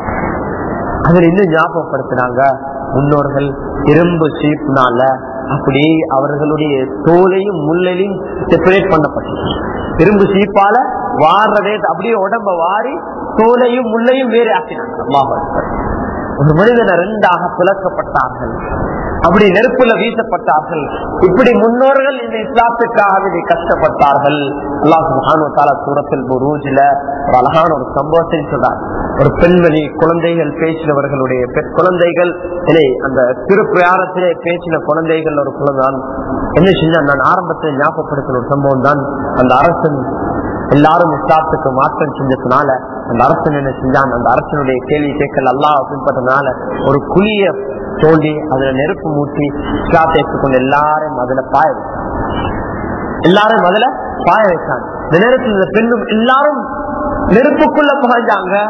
அதுல இன்னும் ஞாபகப்படுத்தினாங்க முன்னோர்கள் இரும்பு சீப்னால அப்படி அவர்களுடைய தோலையும் முள்ளையும் செப்பரேட் பண்ணப்பட்டது இரும்பு சீப்பால வாடுறதே அப்படியே உடம்ப வாரி தோலையும் முள்ளையும் வேறு ஆக்கினாங்க அல்லாஹ் ஒரு மனிதனை ரெண்டாக பிளக்கப்பட்டார்கள் அப்படி நெருப்புல வீசப்பட்டார்கள் இப்படி முன்னோர்கள் இந்த இஸ்லாத்துக்காக இதை கஷ்டப்பட்டார்கள் அல்லாஹ் சுபானுவத்தால சூரத்தில் புரூஜில ஒரு அழகான ஒரு சம்பவத்தை சொல்றார் ஒரு பெண்மணி குழந்தைகள் பேசினவர்களுடைய குழந்தைகள் இதை அந்த சிறு பிரயாணத்திலே பேசின குழந்தைகள் ஒரு குழந்தான் என்ன செஞ்சா நான் ஆரம்பத்தில் ஞாபகப்படுத்தின ஒரு சம்பவம் தான் அந்த அரசன் எல்லாரும் இஸ்லாத்துக்கு மாற்றம் செஞ்சதுனால அந்த அரசன் என்ன செஞ்சான் அந்த அரசனுடைய கேள்வி கேட்கல அல்லாஹ் பின்பற்றதுனால ஒரு குழிய தோண்டி அதுல நெருப்பு மூட்டி இஸ்லாத்தை எடுத்துக்கொண்டு எல்லாரும் அதுல பாய எல்லாரும் அதுல பாய வைத்தாங்க இந்த நேரத்தில் இந்த பெண்ணும் எல்லாரும் நெருப்புக்குள்ள பாய்ஞ்சாங்க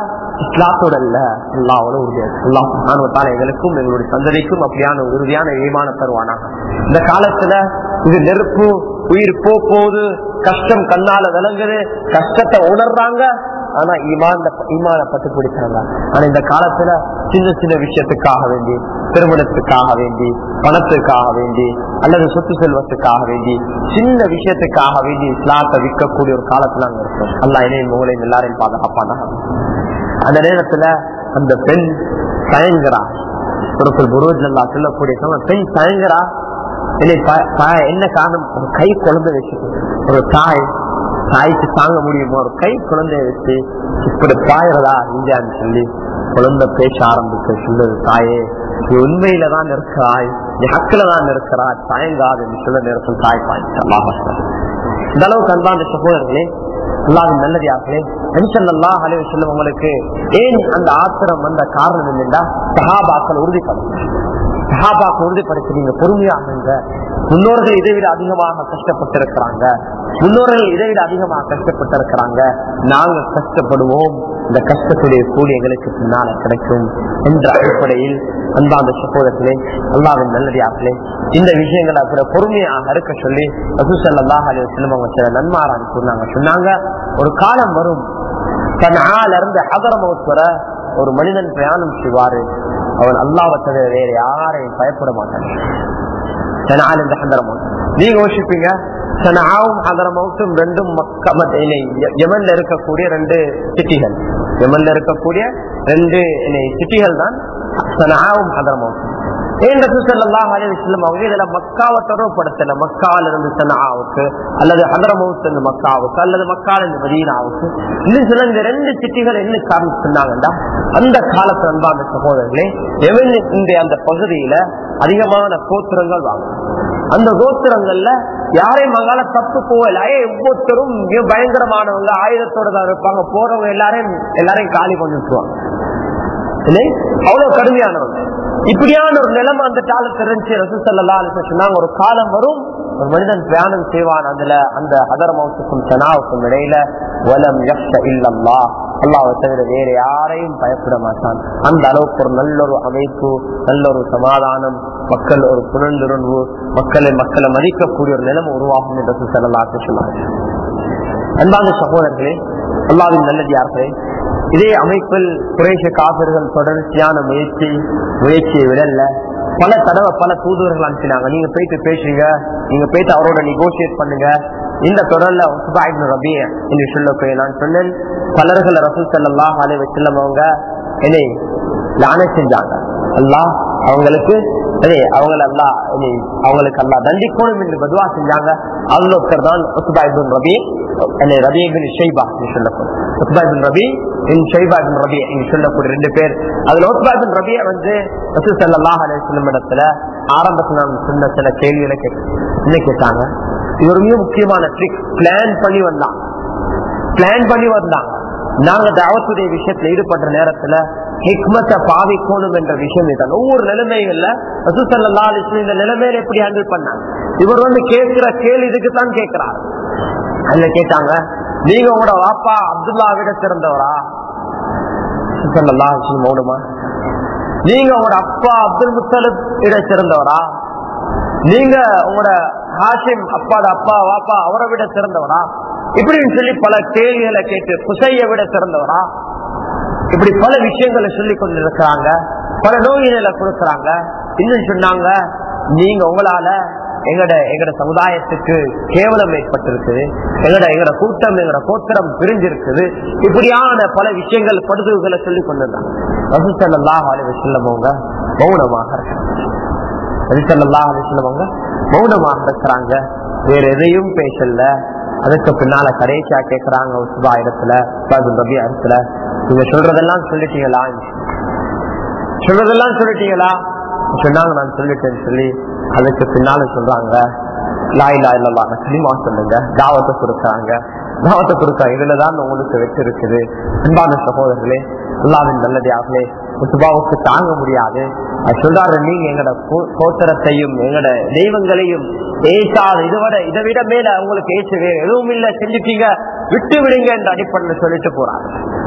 இஸ்லாத்தோட இல்ல அல்லாவோட உறுதியா அல்லாஹ் சுப்ஹானஹு எங்களுக்கும் எங்களுடைய சந்ததிக்கும் அப்படியான உறுதியான ஈமான தருவானா இந்த காலத்துல இது நெருப்பு உயிர் போ போகுது கஷ்டம் கண்ணால விளங்குது கஷ்டத்தை உணர்றாங்க ஆனா ஈமான் ஈமான பட்டு பிடிச்சாங்க ஆனா இந்த காலத்துல சின்ன சின்ன விஷயத்துக்காக வேண்டி திருமணத்துக்காக வேண்டி பணத்துக்காக வேண்டி அல்லது சொத்து செல்வத்துக்காக வேண்டி சின்ன விஷயத்துக்காக வேண்டி இஸ்லாத்தை விற்கக்கூடிய ஒரு காலத்துல அங்க இருக்கும் அல்லா இணையும் உங்களையும் எல்லாரையும் பாதுகாப்பானா அந்த நேரத்துல அந்த பெண் தயங்குறா ஒரு புரோஜ் அல்லா சொல்லக்கூடிய சமயம் பெண் தயங்குறா என்னை ப- ப- என்ன காரணம் ஒரு கை குழந்தை வச்சுட்டு ஒரு தாய் தாய்க்கு தாங்க முடியுமா ஒரு கை குழந்தைய வச்சு இப்படி பாயறதா இந்தியான்னு சொல்லி குழந்தை பேச ஆரம்பிக்க சொல்லுது தாயே நீ உண்மையில தான் இருக்கிறாய் நீ ஹக்கில தான் இருக்கிறாய் தயங்காது சொல்ல நேரத்தில் தாய் பாய்ச்சா இந்த அளவுக்கு அன்பான சகோதரர்களே அல்லாவின் நல்லதார்களே மனுஷன் அலைய செல்லும் உங்களுக்கு ஏன் அந்த ஆத்திரம் வந்த காரணம் என்னென்றா சஹாபாக்கள் உறுதிப்படுத்த சஹாபாக்கள் உறுதிப்படுத்தி நீங்க பொறுமையாக முன்னோர்கள் இதை விட அதிகமாக கஷ்டப்பட்டிருக்கிறாங்க முன்னோர்கள் இதை விட அதிகமாக கஷ்டப்பட்டிருக்கிறாங்க நாங்க கஷ்டப்படுவோம் இந்த கஷ்டத்துடைய கூலி எங்களுக்கு பின்னால கிடைக்கும் என்ற அடிப்படையில் அன்பாந்த சகோதரர்களே அல்லாவின் நல்லதார்களே இந்த விஷயங்களை அப்புறம் பொறுமையாக இருக்க சொல்லி ரசூசல்லாஹ் அலி வசல்லம் அவங்க சில நன்மாரான்னு சொன்னாங்க சொன்னாங்க ஒரு காலம் வரும் தன் ஆள் இருந்து ஹதரமவுத் வர ஒரு மனிதன் பிரயாணம் செய்வாரு அவன் அல்லாவை தவிர வேற யாரையும் பயப்பட மாட்டான் சனால் இந்த ஹதரமவுத் நீங்க யோசிப்பீங்க சனாவும் ஹதரமவுத்தும் ரெண்டும் மக்க- மத்- இல்லை, ய- யமன்ல இருக்கக்கூடிய ரெண்டு சிட்டிகள் யமன்ல இருக்கக்கூடிய ரெண்டு இல்லை, சிட்டிகள் தான் சனாவும் ஹதரமவுத்தும் ஏன் ரசூசல்லாஹ் அலைஹி வஸல்லம் அவங்க இதுல மக்காவை தொடர்புபடுத்தல மக்கால இருந்து சனாவுக்கு அல்லது ஹதரமவுத் இருந்து மக்காவுக்கு அல்லது மக்கால இருந்து மதீனாவுக்கு இன்னும் சில இந்த ரெண்டு சிட்டிகள் என்ன காரணம் சொன்னாங்கன்னா அந்த காலத்து அன்பான சகோதரர்களே எவன் இந்த அந்த பகுதியில அதிகமான கோத்திரங்கள் வாங்கும் அந்த கோத்திரங்கள்ல யாரையும் மகால தப்பு போகல ஒவ்வொருத்தரும் மிக பயங்கரமானவங்க ஆயுதத்தோட தான் இருப்பாங்க போறவங்க எல்லாரையும் எல்லாரையும் காலி பண்ணி விட்டுருவாங்க இல்லை அவ்வளவு கடுமையானவங்க இப்படியான ஒரு நிலைமை அந்த காலத்துல இருந்துச்சு ரசூசல்லா சொன்னாங்க ஒரு காலம் வரும் ஒரு மனிதன் பிரயாணம் செய்வான் அதுல அந்த அதரமௌத்துக்கும் சனாவுக்கும் இடையில வலம் யக்ஷ இல்லல்லா அல்லாவை தவிர வேற யாரையும் பயப்பட மாட்டான் அந்த அளவுக்கு ஒரு நல்ல ஒரு அமைப்பு நல்ல ஒரு சமாதானம் மக்கள் ஒரு புனந்துணர்வு மக்களை மக்களை மதிக்கக்கூடிய ஒரு நிலைமை உருவாகும் என்று ரசூசல்லா சொன்னாங்க அன்பான சகோதரர்களே அல்லாவின் நல்லதியார்களே இதே அமைப்பில் குறைஷ காப்பர்கள் தொடர்ச்சியான முயற்சி முயற்சியை விடல பல தடவை பல தூதுவர்கள் அனுப்பினாங்க நீங்க போயிட்டு பேசுங்க நீங்க போயிட்டு அவரோட நெகோசியேட் பண்ணுங்க இந்த தொடர்ல உஸ்பாயிப் ரபி என்று சொல்ல போய் நான் சொன்னேன் பலர்கள் ரசூல் சல்லாஹ் அலை வசல்லம் அவங்க என்னை லான செஞ்சாங்க அல்லாஹ் அவங்களுக்கு அதே அவங்கள அல்லா இனி அவங்களுக்கு அல்லா தண்டிக்கணும் என்று பதுவா செஞ்சாங்க அதுல ஒருத்தர் தான் உஸ்பாயிபின் ரபி என்னை ரபி பின் ஷைபா என்று சொல்லப்படும் உஸ்பாயிபின் ரபி இன் ஷைபா பின் ரபி என்று சொல்லக்கூடிய ரெண்டு பேர் அதுல உஸ்பாயிபின் ரபிய வந்து ரசூல் ஸல்லல்லாஹு அலைஹி வஸல்லம் இடத்துல ஆரம்பத்துல நான் சொன்ன சில கேள்விகளை கேட்டு என்ன கேட்டாங்க இது ஒரு மிக முக்கியமான ட்ரிக் பிளான் பண்ணி வந்தான் பிளான் பண்ணி வந்தாங்க நாங்க தாவத்துடைய விஷயத்துல ஈடுபட்ட நேரத்துல ஹிக்மத்தை பாவிக்கணும் என்ற விஷயம் இதுதான் ஒவ்வொரு நிலைமைகள்ல ரசூசல்லா அலிஸ்லம் இந்த நிலைமையில எப்படி ஹேண்டில் பண்ணாங்க இவர் வந்து கேட்கிற கேள்வி இதுக்கு தான் கேட்கிறார் அதுல கேட்டாங்க நீங்க உங்களோட வாப்பா அப்துல்லா விட சிறந்தவரா ரசூசல்லா அலிஸ்லம் மௌனமா நீங்க உங்களோட அப்பா அப்துல் முத்தலிப் விட சிறந்தவரா நீங்க உங்களோட ஹாஷிம் அப்பாட அப்பா வாப்பா அவரை விட சிறந்தவரா இப்படின்னு சொல்லி பல கேள்விகளை கேட்டு குசைய விட சிறந்தவரா இப்படி பல விஷயங்களை சொல்லி கொண்டிருக்கிறாங்க பல நோய்களை கொடுக்கறாங்க இன்னும் சொன்னாங்க நீங்க உங்களால எங்கட எங்கட சமுதாயத்துக்கு கேவலம் ஏற்பட்டிருக்குது எங்கட எங்கட கூட்டம் எங்கட கோத்திரம் பிரிஞ்சிருக்குது இப்படியான பல விஷயங்கள் படுதுகளை சொல்லி கொண்டிருந்தாங்க ரசூசல்லாஹ் அலைஹி வஸல்லம் அவங்க மௌனமாக இருக்காங்க நபிசல்லாஹ் அலிஸ்லவங்க மௌனமாக இருக்கிறாங்க வேற எதையும் பேசல அதுக்கு பின்னால கடைசியா கேக்குறாங்க உஸ்பா இடத்துல உஸ்தாது ரபி இடத்துல நீங்க சொல்றதெல்லாம் சொல்லிட்டீங்களா சொல்றதெல்லாம் சொல்லிட்டீங்களா சொன்னாங்க நான் சொல்லிட்டேன்னு சொல்லி அதுக்கு பின்னால சொல்றாங்க லாயிலா இல்லல்லா களிமா சொல்லுங்க தாவத்தை கொடுக்குறாங்க தாவத்தை கொடுக்க இதுலதான் உங்களுக்கு வெற்றி இருக்குது அன்பான சகோதரர்களே அல்லாவின் நல்லதாகவே சுபாவுக்கு தாங்க முடியாது அது சொல்றாரு நீங்க எங்கட கோ- கோத்திரத்தையும் எங்கட தெய்வங்களையும் ஏசாத இதுவரை இதை விட மேல உங்களுக்கு ஏசவே எதுவும் இல்ல செஞ்சுட்டீங்க விட்டு விடுங்க என்ற அடிப்படையில் சொல்லிட்டு போறாங்க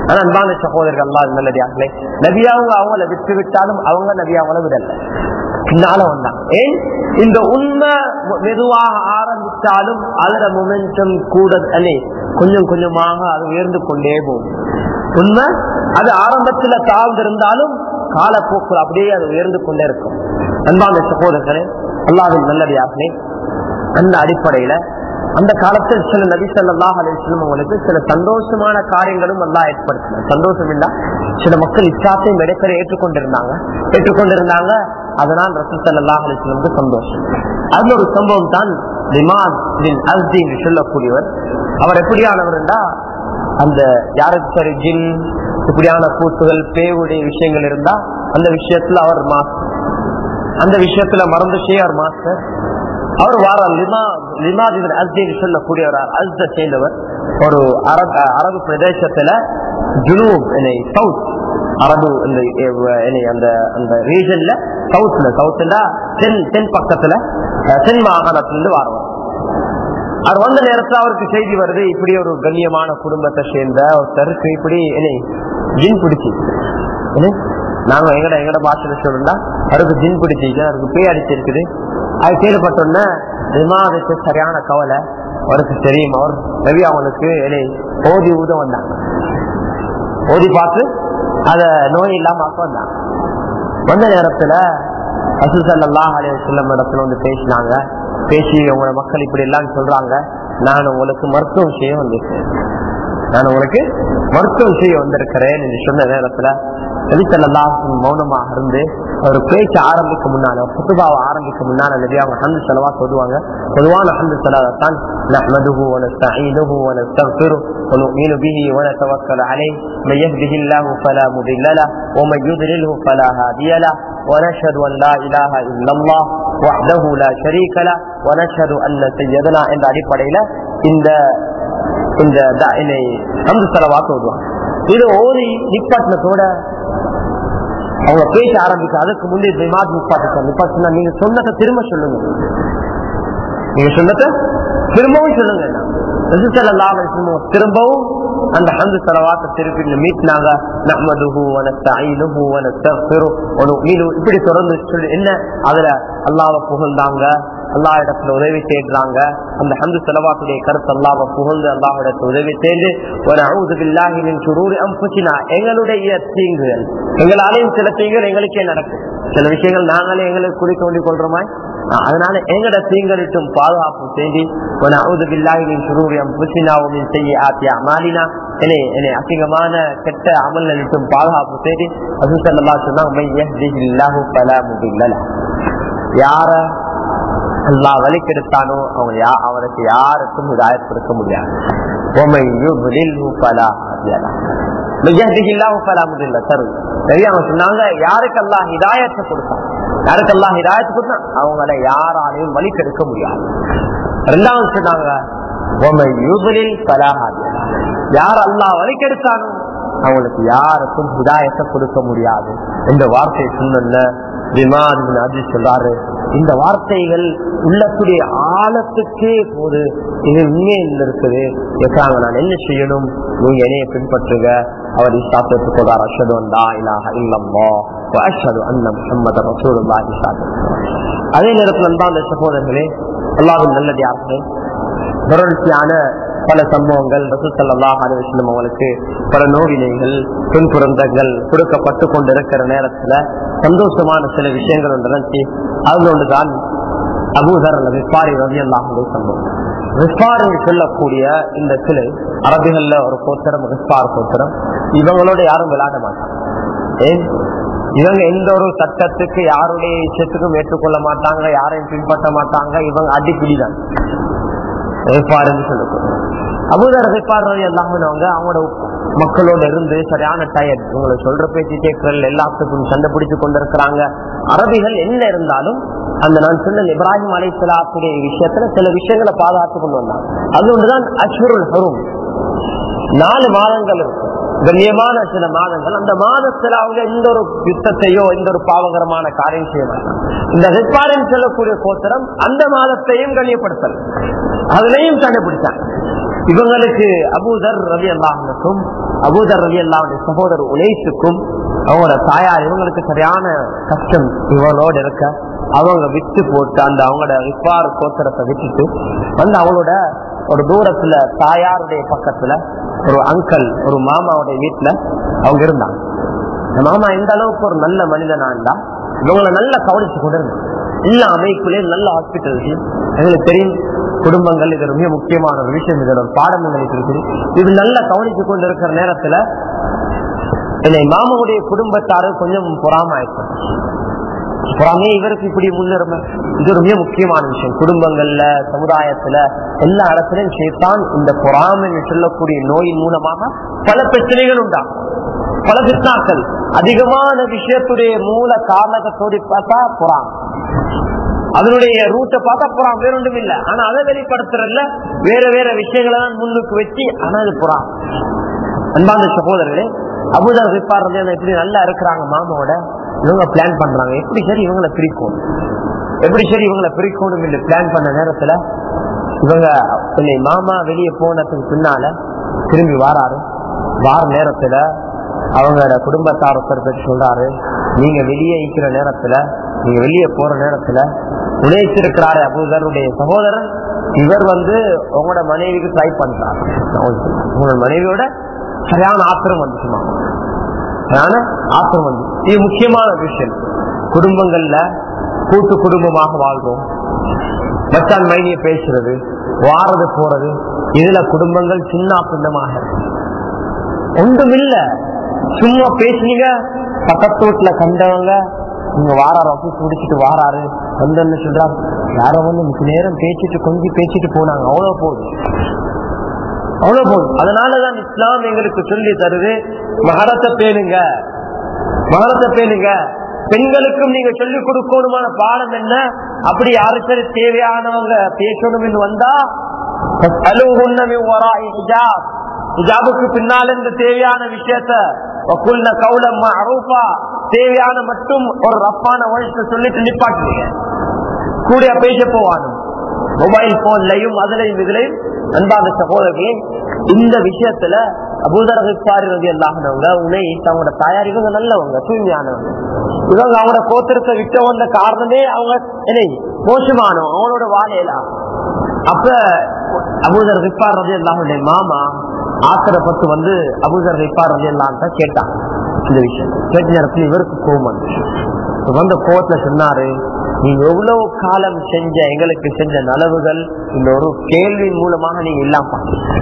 ஆனா அன்பான சகோதரர்கள் அல்லாஹ் நல்லடியார்களே நபியாவும் அவங்கள விட்டு விட்டாலும் அவங்க நபியாவங்கள விடல பின்னால வந்தாங்க ஏன் இந்த உண்மை மெதுவாக ஆரம்பித்தாலும் அதுல மொமெண்டம் கூட அல்லே கொஞ்சம் கொஞ்சமாக அது உயர்ந்து கொண்டே போகும் உண்மை அது ஆரம்பத்துல தாழ்ந்திருந்தாலும் காலப்போக்கில் அப்படியே அது உயர்ந்து கொண்டே இருக்கும் அன்பான சகோதரர்களே அல்லாவின் நல்லடியார்களே அந்த அடிப்படையில அந்த காலத்தில் சில நபி ஸல்லல்லாஹு அலைஹி வஸல்லம் அவங்களுக்கு சில சந்தோஷமான காரியங்களும் அல்லாஹ் ஏற்படுத்தினார் சந்தோஷம் இல்ல சில மக்கள் இஸ்லாத்தையும் இடைப்பெற ஏற்றுக்கொண்டிருந்தாங்க ஏற்றுக்கொண்டிருந்தாங்க அதனால் ரசூல் ஸல்லல்லாஹு அலைஹி வஸல்லம் சந்தோஷம் அதுல ஒரு சம்பவம் தான் லிமாத் பின் அஸ்தி என்று சொல்லக்கூடியவர் அவர் எப்படியானவர் என்றா அந்த யாருக்கு சரி ஜின் இப்படியான கூத்துகள் பேவுடைய விஷயங்கள் இருந்தா அந்த விஷயத்துல அவர் மாஸ்டர் அந்த விஷயத்துல மறந்து செய்ய அவர் மாஸ்டர் அவர் வார லிமா லிமாதிபர் அஸ்தீன் சொல்லக்கூடியவர் அஸ்த சேர்ந்தவர் ஒரு அரபு அரபு பிரதேசத்துல ஜுனூப் சவுத் அரபு இந்த என்னை அந்த அந்த ரீஜன்ல சவுத்ல சவுத்ல தென் தென் பக்கத்துல அஹ், தென் மாகாணத்திலிருந்து வாரவர் அவர் வந்த நேரத்துல அவருக்கு செய்தி வருது இப்படி ஒரு கண்ணியமான குடும்பத்தை சேர்ந்த ஒருத்தருக்கு இப்படி என்ன ஜின் பிடிச்சி என்ன? நாங்க எங்கட எங்கட பாஷையில சொல்லணும்னா அவருக்கு ஜின் பிடிச்சிருக்கு அவருக்கு பேய் அடிச்சிருக்குது அது கேள்விப்பட்டோன்னே விமானத்துக்கு சரியான கவலை அவருக்கு தெரியும் அவர் ரவி அவனுக்கு என்னை ஓதி ஊத வந்தாங்க ஓதி பார்த்து அத நோய் இல்லாம ஆக்க வந்தாங்க வந்த நேரத்துல அசுசல்லாஹ் அலைய செல்லம் இடத்துல வந்து பேசினாங்க பேசி உங்களோட மக்கள் இப்படி எல்லாம் சொல்றாங்க நான் உங்களுக்கு மருத்துவம் செய்ய வந்திருக்கேன் நான் உங்களுக்கு மருத்துவம் செய்ய வந்திருக்கிறேன் என்று சொன்ன நேரத்துல நபிசல்லாஹ் மௌனமாக இருந்து அவர் பேச்ச ஆரம்பிக்க முன்னால புத்துபாவை ஆரம்பிக்க முன்னால நபி அவங்க ஹந்து செலவா சொல்லுவாங்க பொதுவான ஹந்து செலவத்தான் نحمده ونستعينه ونستغفره ونؤمن به ونتوكل عليه من يهده الله فلا مضل له ومن يضلله فلا هادي له ونشهد ان لا اله الا الله وحده لا شريك له ونشهد ان سيدنا என்ற அடிப்படையில இந்த இந்த ஹந்து செலவாக்க ஓதுவாங்க இது ஓதி நிப்பாட்டினத்தோட அவங்க பேச ஆரம்பிக்க அதுக்கு முந்தைய விமாத் நிப்பாட்டு நிப்பாட்டுனா நீங்க சொன்னதை திரும்ப சொல்லுங்க நீங்க சொன்னதை திரும்பவும் சொல்லுங்க ரசூலுல்லாஹி அலைஹி வஸல்லம் திரும்பவும் அந்த ஹந்து ஸலவாத்த திருப்பி மீட்னாங்க நஹ்மதுஹு வ நஸ்தஈனுஹு வ நஸ்தக்ஃபிரு வ நுமினு இப்படி தொடர்ந்து சொல்லி என்ன அதுல அல்லாஹ்வை புகழ்ந்தாங்க அல்லாஹ் இடத்துல உதவி தேடுறாங்க அந்த ஹந்து செலவாத்துடைய கருத்து அல்லாஹ்வை புகழ்ந்து அல்லாஹ் இடத்துல உதவி தேடு ஒரு அவுது பில்லாஹி மின் சுரூரி அம்புச்சினா எங்களுடைய தீங்குகள் எங்களாலேயும் சில தீங்குகள் எங்களுக்கே நடக்கும் சில விஷயங்கள் நாங்களே எங்களுக்கு குடி தோண்டி கொள்றோமாய் ஆஹ் அதனால எங்கட தீங்களிட்டும் பாதுகாப்பு செய்தி அவுது பில்லாஹி மின் சுரூரி அம்புச்சினா மின் செய்ய ஆத்திய அமாலினா என்னை என்னை அசிங்கமான கெட்ட அமல்களிட்டும் பாதுகாப்பு செய்தி அசுசல்லா சொன்னாங்க யார அல்லா வழி கெடுத்தானோ அவங்க யா- அவனுக்கு யாருக்கும் ஹிதாயத் கொடுக்க முடியாது وَمَن يُضْلِلْهُ فَلَا هَادِيَ لَهُ. مَن يَهْدِهِ الله فَلَا مُضِلَّ له. சரி அவங்க சொன்னாங்க யாருக்கு அல்லாஹ் ஹிதாயத்தை கொடுத்தான் யாருக்கு அல்லாஹ் ஹிதாயத்தை கொடுத்தான் அவங்கள யாராலையும் வழி கெடுக்க முடியாது ரெண்டாவது சொன்னாங்க وَمَن يُضْلِلْ فَلَا هَادِيَ لَهُ. யார் அல்லாஹ் வழி கெடுத்தானோ அவங்களுக்கு யாருக்கும் ஹிதாயத்தை கொடுக்க முடியாது இந்த வார்த்தையை சொன்ன விமான் அஜி சொல்றாரு இந்த வார்த்தைகள் உள்ளக்கூடிய ஆழத்துக்கே போது இது உண்மையில் இருக்குது கேட்காங்க நான் என்ன செய்யணும் நீங்க என்னைய பின்பற்றுங்க அவர் இஸ்லாத்தை ஏற்றுக்கொண்டார் அஷது வந்தா இலாக இல்லம்மா அஷது அண்ணன் முகமது ரசூலுல்லாஹி ஸல்லல்லாஹு அலைஹி வஸல்லம். அதே நேரத்தில் தான் அந்த சகோதரர்களே அல்லாஹ்வின் நல்லடியார்களே தொடர்ச்சியான பல சம்பவங்கள் ரசூசல்லாஹ் அலுவலம் அவங்களுக்கு பல நோவினைகள் பின்புறந்தங்கள் கொடுக்கப்பட்டு கொண்டிருக்கிற நேரத்துல சந்தோஷமான சில விஷயங்கள் ஒன்று இருந்துச்சு அதுல ஒன்றுதான் அபூதர் விஸ்பாரி ரவி அல்லாஹுடைய சம்பவம் விஸ்பார் என்று சொல்லக்கூடிய இந்த சிலை அரபிகள்ல ஒரு கோத்திரம் விஸ்பார் கோத்திரம் இவங்களோட யாரும் விளையாட மாட்டாங்க ஏன் இவங்க எந்த ஒரு சட்டத்துக்கு யாருடைய இஷ்டத்துக்கும் ஏற்றுக்கொள்ள மாட்டாங்க யாரையும் பின்பற்ற மாட்டாங்க இவங்க அடிப்பிடிதான் ரிஃபார்னு சொல்லக்கூடும் அபூதர் ரிஃபார் எல்லாமே அவங்களோட மக்களோட இருந்து சரியான டயர் உங்களை சொல்ற பேச்சு கேட்கறல் எல்லாத்துக்கும் சண்டை பிடிச்சு கொண்டிருக்கிறாங்க அரபிகள் என்ன இருந்தாலும் அந்த நான் சொன்ன இப்ராஹிம் அலை சலாத்துடைய விஷயத்துல சில விஷயங்களை பாதுகாத்து கொண்டு வந்தாங்க அது ஒன்றுதான் அஷ்வருல் ஹரும் நாலு மாதங்கள் இருக்கும் கண்ணியமான சில மாதங்கள் அந்த மாதத்துல அவங்க எந்த ஒரு யுத்தத்தையோ எந்த ஒரு பாவகரமான காரியம் செய்ய மாட்டாங்க இந்த ரிப்பாரின் சொல்லக்கூடிய கோத்திரம் அந்த மாதத்தையும் கண்ணியப்படுத்தல் அதுலயும் கண்டுபிடிச்சாங்க இவங்களுக்கு அபூதர் ரவி அல்லாஹனுக்கும் அபூதர் ரவி அல்லாவுடைய சகோதரர் உலேசுக்கும் அவங்களோட தாயார் இவங்களுக்கு சரியான கஷ்டம் இவளோட இருக்க அவங்க விட்டு போட்டு அந்த அவங்களோட விப்பாறு கோத்திரத்தை விட்டுட்டு வந்து அவங்களோட ஒரு தூரத்துல தாயாருடைய பக்கத்துல ஒரு அங்கிள் ஒரு மாமாவுடைய வீட்டுல அவங்க இருந்தாங்க இந்த மாமா எந்த அளவுக்கு ஒரு நல்ல மனிதனா இருந்தா இவங்களை நல்லா கவனிச்சு கொண்டு இருந்தாங்க எல்லா அமைப்புலயே நல்ல ஹாஸ்பிட்டல்ஸ் எங்களுக்கு தெரியும் குடும்பங்கள் இது மிக முக்கியமான ஒரு விஷயம் இதோட ஒரு பாடம் எங்களுக்கு இருக்குது இது நல்லா கவனிச்சு கொண்டு இருக்கிற நேரத்துல என்னை மாமாவுடைய குடும்பத்தாரு கொஞ்சம் பொறாம ஆயிடுச்சு பொறாமே இவருக்கு இப்படி முன்னுரிமை இது ஒரு மிக முக்கியமான விஷயம் குடும்பங்கள்ல சமுதாயத்துல எல்லா இடத்துலயும் சேர்த்தான் இந்த பொறாமை சொல்லக்கூடிய நோயின் மூலமாக பல பிரச்சனைகள் உண்டாகும் பல பிஸ்னாக்கள் அதிகமான விஷயத்துடைய மூல காரணத்தோடு பார்த்தா பொறாமை அதனுடைய ரூட்டை பார்த்தா புறாம் வேற ஒன்றும் இல்ல ஆனா அதை வெளிப்படுத்துறதுல வேற வேற விஷயங்களை தான் முன்னுக்கு வச்சு ஆனா அது புறாம் அன்பாந்த சகோதரர்களே அபுதார் விப்பாடுறது எப்படி நல்லா இருக்கிறாங்க மாமாவோட இவங்க பிளான் பண்றாங்க எப்படி சரி இவங்களை பிரிக்கும் எப்படி சரி இவங்களை பிரிக்கணும் இல்லை பிளான் பண்ண நேரத்துல இவங்க இல்லை மாமா வெளியே போனதுக்கு பின்னால திரும்பி வாராரு வார நேரத்துல அவங்களோட குடும்பத்தார் ஒருத்தர் சொல்றாரு நீங்க வெளியே இருக்கிற நேரத்துல நீங்க வெளியே போற நேரத்துல உழைச்சிருக்கிறாரு அபூதருடைய சகோதரன் இவர் வந்து உங்களோட மனைவிக்கு ட்ரை பண்றாரு உங்களோட மனைவியோட சரியான ஆத்திரம் வந்துச்சுமா சரியான ஆத்திரம் வந்து இது முக்கியமான விஷயம் குடும்பங்கள்ல கூட்டு குடும்பமாக வாழ்றோம் மச்சான் மைனிய பேசுறது வாரது போறது இதுல குடும்பங்கள் சின்ன பின்னமாக ஒன்றுமில்ல சும்மா பேசுனீங்க பக்கத்து வீட்டுல கண்டவங்க நீங்க வாராரு ஆபீஸ் முடிச்சுட்டு வாராரு வந்து சொல்றாங்க யாரோ வந்து மிக நேரம் பேசிட்டு கொஞ்சம் பேசிட்டு போனாங்க அவ்வளவு போதும் அவ்வளவு போதும் அதனாலதான் இஸ்லாம் எங்களுக்கு சொல்லி தருது மகரத்தை பேணுங்க மகரத்தை பேணுங்க பெண்களுக்கும் நீங்க சொல்லிக் கொடுக்கணுமான பாடம் என்ன அப்படி யாருக்கு தேவையானவங்க பேசணும் வந்தா ஹிஜாபுக்கு பின்னால் இந்த தேவையான விஷயத்த கவுலம் அரூபா தேவையான மட்டும் ஒரு ரப்பான வயசு சொல்லிட்டு நிப்பாட்டுங்க கூட பேச போவானும் மொபைல் போன்லயும் அதுலயும் இதுலயும் அன்பாத சகோதரர்களே இந்த விஷயத்துல அபூதரவிப்பாரி எல்லாகினவங்க உனை தங்களோட தாயார் இவங்க நல்லவங்க தூய்மையானவங்க இவங்க அவங்களோட கோத்திரத்தை விட்ட வந்த காரணமே அவங்க என்ன மோசமானவங்க அவங்களோட வாழையலாம் அப்ப அபூதர் விப்பார் ரதி அல்லாஹுடைய மாமா ஆத்திரப்பட்டு வந்து அபூதர் விப்பார் ரதி அல்லான்ட்ட கேட்டாங்க இந்த விஷயம் கேட்ட நேரத்தில் இவருக்கு கோபம் வந்துச்சு வந்த கோவத்துல சொன்னாரு நீங்க எவ்வளவு காலம் செஞ்ச எங்களுக்கு செஞ்ச நலவுகள் இந்த ஒரு கேள்வியின் மூலமாக நீங்க இல்லாம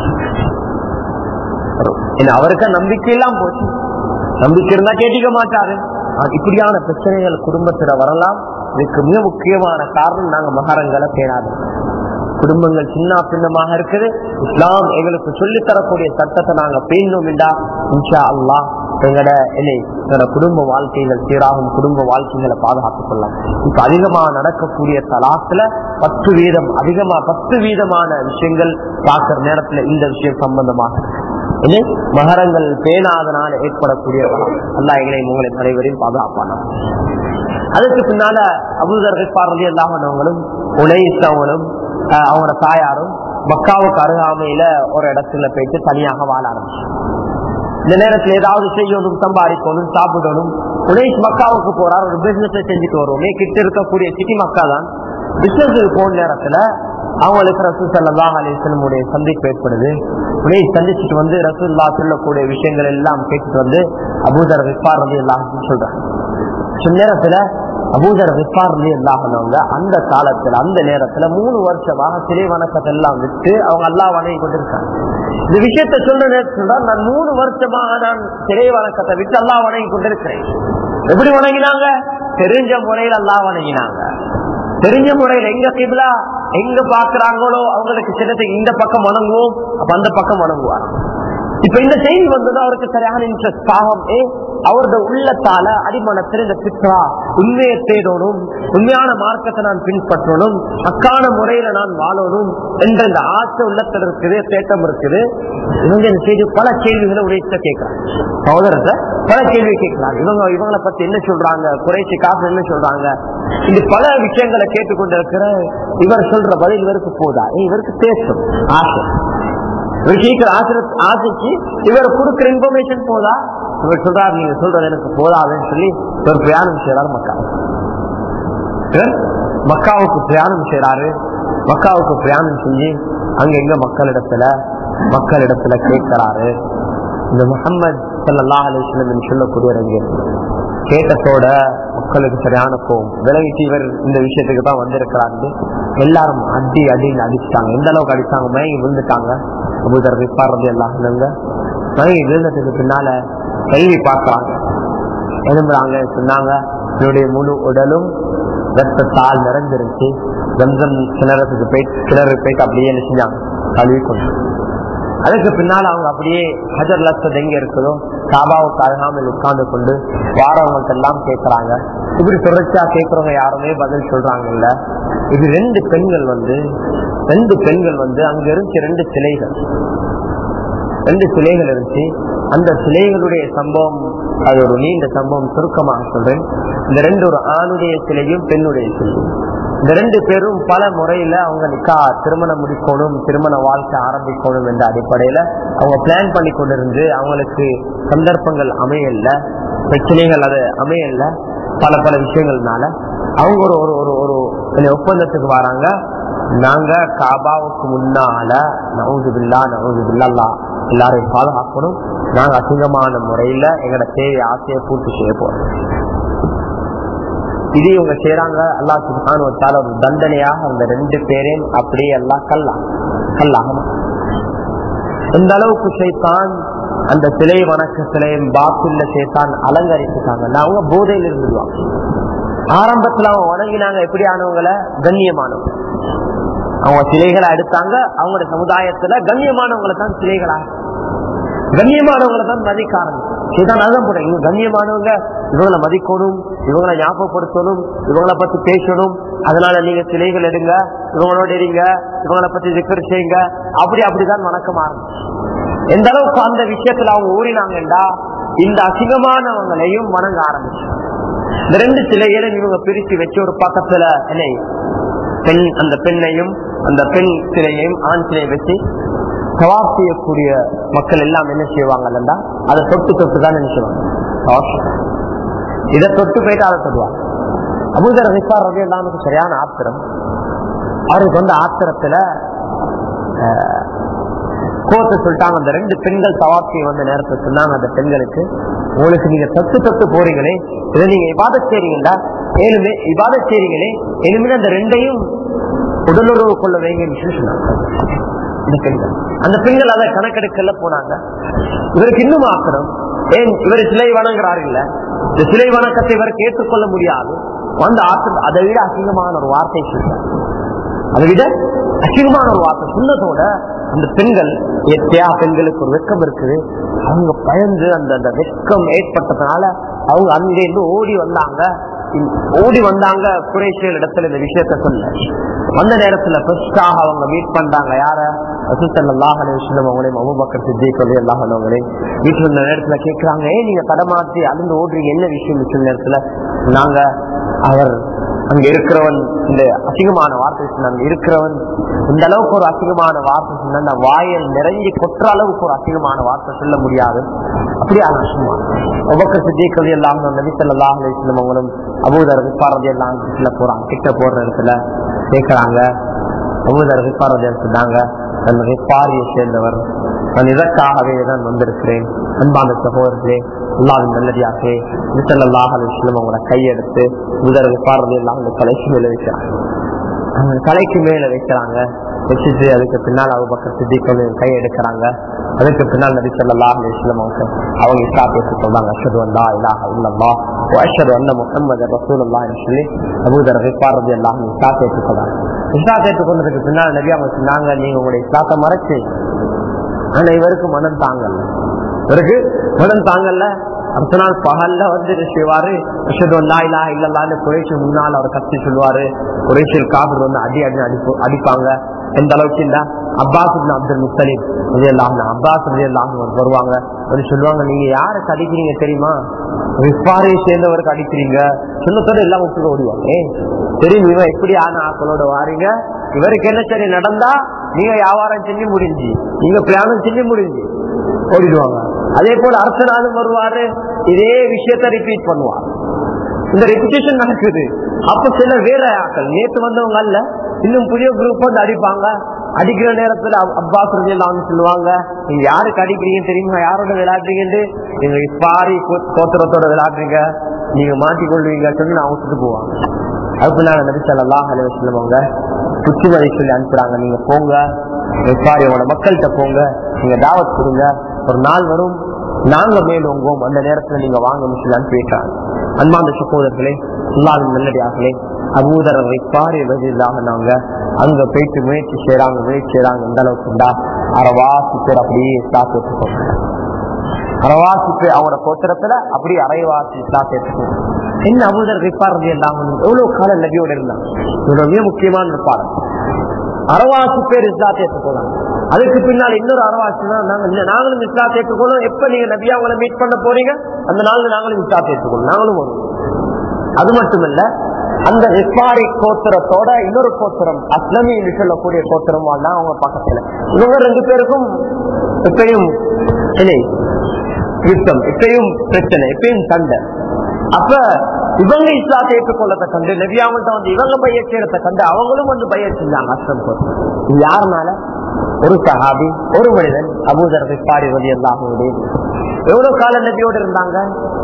அவருக்கு நம்பிக்கை எல்லாம் போச்சு நம்பிக்கை இருந்தா கேட்டிக்க மாட்டாரு இப்படியான பிரச்சனைகள் குடும்பத்துல வரலாம் இதுக்கு மிக முக்கியமான காரணம் நாங்க மகரங்களை பேணாது குடும்பங்கள் சின்ன பின்னமாக இருக்குது இஸ்லாம் எங்களுக்கு சொல்லி தரக்கூடிய சட்டத்தை நாங்க பேணணும் என்றா இன்ஷா அல்லா எங்கட எங்களோட குடும்ப வாழ்க்கைகள் சீராகும் குடும்ப வாழ்க்கைகளை பாதுகாத்துக் கொள்ளலாம் இப்ப அதிகமா நடக்கக்கூடிய தலாத்துல பத்து வீதம் அதிகமா பத்து வீதமான விஷயங்கள் பார்க்கிற நேரத்துல இந்த விஷயம் சம்பந்தமாக மகரங்கள் பேணாதனால ஏற்படக்கூடிய அல்லா எங்களை உங்களை அனைவரையும் பாதுகாப்பான அதுக்கு பின்னால அபுதர் பார்வதி எல்லாவனவங்களும் உலைத்தவங்களும் அவங்களோட தாயாரும் மக்காவுக்கு அருகாமையில ஒரு இடத்துல போயிட்டு தனியாக வாழ ஆரம்பிச்சு இந்த நேரத்துல ஏதாவது செய்யணும் சம்பாதிக்கணும் சாப்பிடணும் உனேஷ் மக்காவுக்கு போறார் ஒரு பிசினஸ் செஞ்சுட்டு வருவோமே கிட்ட இருக்கக்கூடிய சிட்டி மக்கா தான் பிசினஸ் போன நேரத்துல அவங்களுக்கு ரசூல் சல்லா அலிஸ்லமுடைய சந்திப்பு ஏற்படுது உனேஷ் சந்திச்சுட்டு வந்து ரசூல்லா சொல்லக்கூடிய விஷயங்கள் எல்லாம் கேட்டுட்டு வந்து அபூதர் விப்பார் வந்து எல்லாம் சொல்றாங்க சில நேரத்துல அபூதர் விப்பார்லி இல்லாமவங்க அந்த காலத்துல அந்த நேரத்துல மூணு வருஷமாக சிறை வணக்கத்தை எல்லாம் விட்டு அவங்க அல்லா வணங்கி கொண்டிருக்காங்க இந்த விஷயத்த சொல்ற நேரத்துல நான் மூணு வருஷமாக நான் சிறை வணக்கத்தை விட்டு அல்லா வணங்கி கொண்டிருக்கிறேன் எப்படி வணங்கினாங்க தெரிஞ்ச முறையில் அல்லா வணங்கினாங்க தெரிஞ்ச முறையில் எங்க கிபிலா எங்க பாக்குறாங்களோ அவங்களுக்கு சின்னத்தை இந்த பக்கம் வணங்குவோம் அப்ப அந்த பக்கம் வணங்குவார் இப்ப இந்த செய்தி வந்தது அவருக்கு சரியான இன்ட்ரெஸ்ட் பாகம் ஏ அவருடைய உள்ளத்தால அடிமனத்தில் இந்த பித்ரா உண்மையை தேடணும் உண்மையான மார்க்கத்தை நான் பின்பற்றணும் அக்கான முறையில நான் வாழணும் என்ற இந்த ஆசை உள்ளத்தில் இருக்குது தேட்டம் இருக்குது இவங்க இந்த செய்தி பல கேள்விகளை உடைத்த கேட்கிறாங்க சகோதரத்தை பல கேள்வி கேட்கிறாங்க இவங்க இவங்களை பத்தி என்ன சொல்றாங்க குறைச்சி காசு என்ன சொல்றாங்க இந்த பல விஷயங்களை கேட்டுக்கொண்டு இருக்கிற இவர் சொல்ற பதில் இவருக்கு போதா இவருக்கு பேசும் ஆசை இவர் சீக்கிரம் ஆசிர ஆசைக்கு இவர் கொடுக்கிற இன்ஃபர்மேஷன் போதா இவர் சொல்றாரு நீங்க சொல்றது எனக்கு போதாதுன்னு சொல்லி இவர் பிரயாணம் செய்யறாரு மக்கா இவர் மக்காவுக்கு பிரயாணம் செய்யறாரு மக்காவுக்கு பிரயாணம் செஞ்சு அங்க எங்க மக்களிடத்துல மக்களிடத்துல கேட்கிறாரு இந்த முகம்மது சல்லாஹ் அலிஸ்லம் சொல்லக்கூடியவர் எங்க இருக்கு? கேட்டத்தோட மக்களுக்கு சரியான கோவம் விலகிட்டு இவர் இந்த விஷயத்துக்கு தான் வந்திருக்கிறாரு எல்லாரும் அடி அடின்னு அடிச்சுட்டாங்க எந்த அளவுக்கு அடிச்சாங்க மயங்கி விழுந்துட்டாங்க அபூதர் விப்பாரது எல்லாம் மயங்கி விழுந்ததுக்கு பின்னால கல்வி பார்க்கறாங்க எழும்புறாங்க சொன்னாங்க என்னுடைய முழு உடலும் ரத்தத்தால் நிறைஞ்சிருச்சு ஜம்சம் கிணறத்துக்கு போயிட்டு கிணறு போயிட்டு அப்படியே என்ன செஞ்சாங்க கழுவி கொண்டு அதுக்கு பின்னால் அவங்க அப்படியே ஹஜர் லட்சம் எங்க இருக்குதோ காபாவுக்கு அருகாமல் உட்கார்ந்து கொண்டு வாரவங்கள்ட்ட எல்லாம் கேட்கறாங்க இப்படி தொடர்ச்சியா கேட்கறவங்க யாருமே பதில் சொல்றாங்க இல்ல இது ரெண்டு பெண்கள் வந்து ரெண்டு பெண்கள் வந்து அங்க இருந்துச்சு ரெண்டு சிலைகள் ரெண்டு சிலைகள் இருந்துச்சு அந்த சிலைகளுடைய சம்பவம் அது ஒரு நீண்ட சம்பவம் சுருக்கமாக சொல்றேன் இந்த ரெண்டு ஒரு ஆணுடைய சிலையும் பெண்ணுடைய சிலையும் இந்த ரெண்டு பேரும் பல முறையில அவங்க நிக்கா திருமணம் முடிக்கணும் திருமண வாழ்க்கை ஆரம்பிக்கணும் என்ற அடிப்படையில அவங்க பிளான் பண்ணி கொண்டிருந்து அவங்களுக்கு சந்தர்ப்பங்கள் அமையல பிரச்சனைகள் அது அமையல பல பல விஷயங்கள்னால அவங்க ஒரு ஒரு ஒரு ஒரு ஒரு ஒப்பந்தத்துக்கு வராங்க நாங்க காபாவுக்கு முன்னால நவுது பில்லா நவுது பில்லா எல்லாரையும் பாதுகாக்கணும் நாங்க அசிங்கமான முறையில எங்களோட தேவை ஆசையை பூர்த்தி செய்ய போறோம் இது இவங்க செய்யறாங்க அல்லா சுல்தான் வச்சால ஒரு தண்டனையாக அந்த ரெண்டு பேரையும் அப்படியே எல்லாம் கல்லா கல்லாக எந்த அளவுக்கு செய்தான் அந்த சிலை வணக்க சிலையும் பாப்பில்ல சேர்த்தான் அலங்கரிச்சுட்டாங்க அவங்க போதையில் இருந்துடுவாங்க ஆரம்பத்துல அவங்க வணங்கினாங்க எப்படி ஆனவங்கள கண்ணியமானவங்க அவங்க சிலைகளை எடுத்தாங்க அவங்களோட சமுதாயத்துல கண்ணியமானவங்களை தான் சிலைகளா கண்ணியமானவங்களை தான் மதிக்க ஆரம்பிச்சு இதுதான் அதான் போட இவங்க கண்ணியமானவங்க இவங்களை மதிக்கணும் இவங்களை ஞாபகப்படுத்தணும் இவங்களை பத்தி பேசணும் அதனால நீங்க சிலைகள் எடுங்க இவங்களோட இருங்க இவங்களை பத்தி திக்கர் செய்யுங்க அப்படி அப்படிதான் வணக்கம் ஆரம்பிச்சு எந்த அளவுக்கு அந்த விஷயத்துல அவங்க ஊறினாங்கண்டா இந்த அசிங்கமானவங்களையும் வணங்க ஆரம்பிச்சு இந்த ரெண்டு சிலைகளையும் இவங்க பிரிச்சு வச்சு ஒரு பக்கத்துல என்ன பெண் அந்த பெண்ணையும் அந்த பெண் சிலையையும் ஆண் சிலையை வச்சு சவாப் செய்யக்கூடிய மக்கள் எல்லாம் என்ன செய்வாங்கல்லா அதை தொட்டு தொட்டு தான் என்ன செய்வாங்க தவாப் செய்வாங்க. இதை தொட்டு போயிட்டு அதை தொடுவாங்க அபூதர் ரிஃபார் ரவி எல்லாமே சரியான ஆத்திரம் அவருக்கு வந்து ஆத்திரத்துல ஆஹ், கோர்த்து சொல்லிட்டாங்க அந்த ரெண்டு பெண்கள் சவாப்தி வந்த நேரத்தை சொன்னாங்க அந்த பெண்களுக்கு உங்களுக்கு நீங்க தொட்டு தொட்டு போறீங்களே இதை நீங்க இபாத செய்றீங்களா ஏழுமே இபாத செய்றீங்களே இனிமேல் அந்த ரெண்டையும் உடலுறவு கொள்ள வைங்கன்னு சொல்லி சொன்னாங்க இந்த பெண்கள் அந்த பெண்கள் அதை கணக்கெடுக்கல போனாங்க இவருக்கு இன்னும் ஆத்திரம் ஏன் இவர் சிலை வணங்குறாரு இல்ல இந்த சிலை வணக்கத்தை இவர் கேட்டுக்கொள்ள முடியாது அந்த ஆத்திரம் அதை விட அசிங்கமான ஒரு வார்த்தை சொல்றார் அதை விட அசிங்கமான ஒரு வார்த்தை சொன்னதோட அந்த பெண்கள் எத்தையா பெண்களுக்கு ஒரு வெக்கம் இருக்குது அவங்க பயந்து அந்த அந்த வெக்கம் ஏற்பட்டதுனால அவங்க அங்க இருந்து ஓடி வந்தாங்க ஓடி வந்தாங்க குறைசியல் இடத்துல இந்த விஷயத்த சொல்ல வந்த நேரத்துல ஃபர்ஸ்டாக அவங்க மீட் பண்றாங்க யார ரசூசல்லாஹ் அலிவசல்லம் அவங்களையும் அபுபக்கர் சித்திக் அலி அல்லாஹ் அவங்களையும் வீட்டுல இந்த நேரத்துல கேட்கிறாங்க ஏன் நீங்க தடமாற்றி அழுந்து ஓடுறீங்க என்ன விஷயம் சொன்ன நேரத்துல நாங்க அவர் அங்க இருக்கிறவன் இந்த அசிங்கமான வார்த்தை சொன்னாங்க இருக்கிறவன் இந்த அளவுக்கு ஒரு அசிங்கமான வார்த்தை சொன்னா வாயில் நிறைஞ்சி கொற்ற அளவுக்கு ஒரு அசிங்கமான வார்த்தை சொல்ல முடியாது அப்படியே அசிங்கமா ஒவ்வொரு சித்திகள் எல்லாம் நபி ஸல்லல்லாஹு அலைஹி வஸல்லம் அவங்களும் அபூதர் விப்பாரதி எல்லாம் கிட்ட போறாங்க கிட்ட போற இடத்துல கேட்கறாங்க அபூதர் விப்பாரதி சொன்னாங்க தன் விப்பாரியை சேர்ந்தவர் நான் இதற்காகவே தான் வந்திருக்கிறேன் அன்பான சகோதரர்களே அல்லாவின் நல்லடியாகவே விசல்லாஹ் அலுவலம் அவங்களோட கையெடுத்து முதல் விப்பாரதி எல்லாம் அந்த தலைக்கு மேல வைக்கிறாங்க அந்த தலைக்கு மேல வைக்கிறாங்க வச்சுட்டு அதுக்கு பின்னால் அவங்க பக்கம் சித்திக்கொண்டு கை எடுக்கிறாங்க அதுக்கு பின்னால் நபி சொல்லா அலுவலம் அவங்க அவங்க இஸ்லாத்தை சொல்றாங்க அஷது அல்லா இலாஹ இல்லல்லா அஷது அண்ண முகமது ரசூலுல்லா சொல்லி அபூதர் விப்பாரதி எல்லாம் இஸ்லாத்தை ஏற்றுக்கொள்றாங்க இஸ்லாத்தை ஏற்றுக்கொண்டதுக்கு பின்னால் நபி அவங்க சொன்னாங்க நீங்க உங்களுடைய இஸ்லாத்தை மறைச்சு ஆனா இவருக்கு மனம் தாங்கல்ல இவருக்கு மனம் தாங்கல்ல அடுத்த நாள் பகல்ல வந்து என்ன செய்வாரு அஷது அல்லா இல்லா இல்லல்லான்னு குறைச்சி முன்னால் அவர் கத்தி சொல்லுவாரு குறைச்சில் காபர் வந்து அடி அடி அடிப்பு அடிப்பாங்க எந்த அளவுக்கு இல்ல அப்பாஸ் இப்னு அப்துல் முத்தலிம் ரலியல்லாஹு அன்ஹு, அப்பாஸ் ரலியல்லாஹு அன்ஹு வருவாங்க வந்து சொல்லுவாங்க நீங்க யாருக்கு அடிக்கிறீங்க தெரியுமா விஸ்வாரையை சேர்ந்தவருக்கு அடிக்கிறீங்க சொன்னதோட எல்லாம் விட்டு ஓடுவாங்க ஏன் தெரியும் இவன் எப்படி ஆன ஆக்களோட வாரீங்க இவருக்கு என்ன சரி நடந்தா நீங்க வியாபாரம் செஞ்சு முடிஞ்சு நீங்க பிரயாணம் செஞ்சு முடிஞ்சு ஓடிடுவாங்க அதே போல அடுத்த நாளும் வருவாரு இதே விஷயத்த ரிப்பீட் பண்ணுவார் இந்த ரெப்புடேஷன் நடக்குது அப்ப சில வேற ஆக்கள் நேத்து வந்தவங்க அல்ல இன்னும் புதிய குரூப் வந்து அடிப்பாங்க அடிக்கிற நேரத்துல அப்~ அப்பாஸ் ரஜியெல்லாம் சொல்லுவாங்க நீங்க யாருக்கு அடிக்கிறீங்கன்னு தெரியுமா யாரோட விளையாடுறீங்கன்னு நீங்க இப்பாரி கோ- கோத்திரத்தோட விளையாடுறீங்க நீங்க மாட்டிக்கொள்வீங்க சொல்லி நான் விட்டுட்டு போவாங்க அதுக்கு நான் நபி ஸல்லல்லாஹு அலைஹி வஸல்லம் அவங்க புத்திமதி சொல்லி அனுப்புறாங்க நீங்க போங்க இப்பாரி உங்களோட மக்கள்கிட்ட போங்க நீங்க தாவத் கொடுங்க ஒரு நாள் வரும் நாங்க மேலோங்குவோம் அந்த நேரத்துல நீங்க வாங்க சொல்லி அனுப்பி வைக்கிறாங்க அன்பாந்த சகோதரர்களே அல்லாவின் நல்லடியார்களே அபூதரர் வைப்பாரி வதில்லாக நாங்க அங்க போயிட்டு முயற்சி செய்யறாங்க முயற்சி செய்யறாங்க எந்த அளவுக்கு உண்டா அறவாசி பேர் அப்படியே ஸ்டாக் எடுத்துக்கோங்க அறவாசி பேர் அவங்களோட கோத்திரத்துல அப்படியே அரைவாசி ஸ்டாக் எடுத்துக்கோங்க என்ன அபூதர் வைப்பார் எல்லாம் எவ்வளவு காலம் நபியோட இருந்தாங்க இது மிக முக்கியமான ஒரு பாடம் அறவாசி பேர் இஸ்லாத்தை ஏற்றுக்கொள்ளலாம் அதுக்கு பின்னால் இன்னொரு அறவாசி தான் நாங்க இல்ல, நாங்களும் இஸ்லாத்தை ஏற்றுக்கொள்ளும் எப்ப நீங்க நபியா உங்களை மீட் பண்ண போறீங்க அந்த நாள்ல நாங்களும் இஸ்லாத்தை ஏற்றுக்கொள்ளும் நாங்களும் வருவோம் அது மட்டுமல்ல அந்த வெப்பாரி கோத்திரத்தோட இன்னொரு கோத்திரம் அஸ்லமி என்று சொல்லக்கூடிய கோத்திரம் தான் அவங்க பக்கத்துல இவங்க ரெண்டு பேருக்கும் எப்பயும் இல்லை யுத்தம் எப்பயும் பிரச்சனை எப்பயும் சண்டை அப்ப இவங்க இஸ்லாத்தை ஏற்றுக்கொள்ளத்தை கண்டு நபியாவள்கிட்ட வந்து இவங்க பையர் செய்யறத கண்டு அவங்களும் வந்து பையர் செஞ்சாங்க அஸ்லம் கோத்திரம் இது யாருனால ஒரு சஹாபி ஒரு மனிதன் அபூதர் விப்பாரி வழி எல்லாம் எவ்வளவு காலம் நபியோடு இருந்தாங்க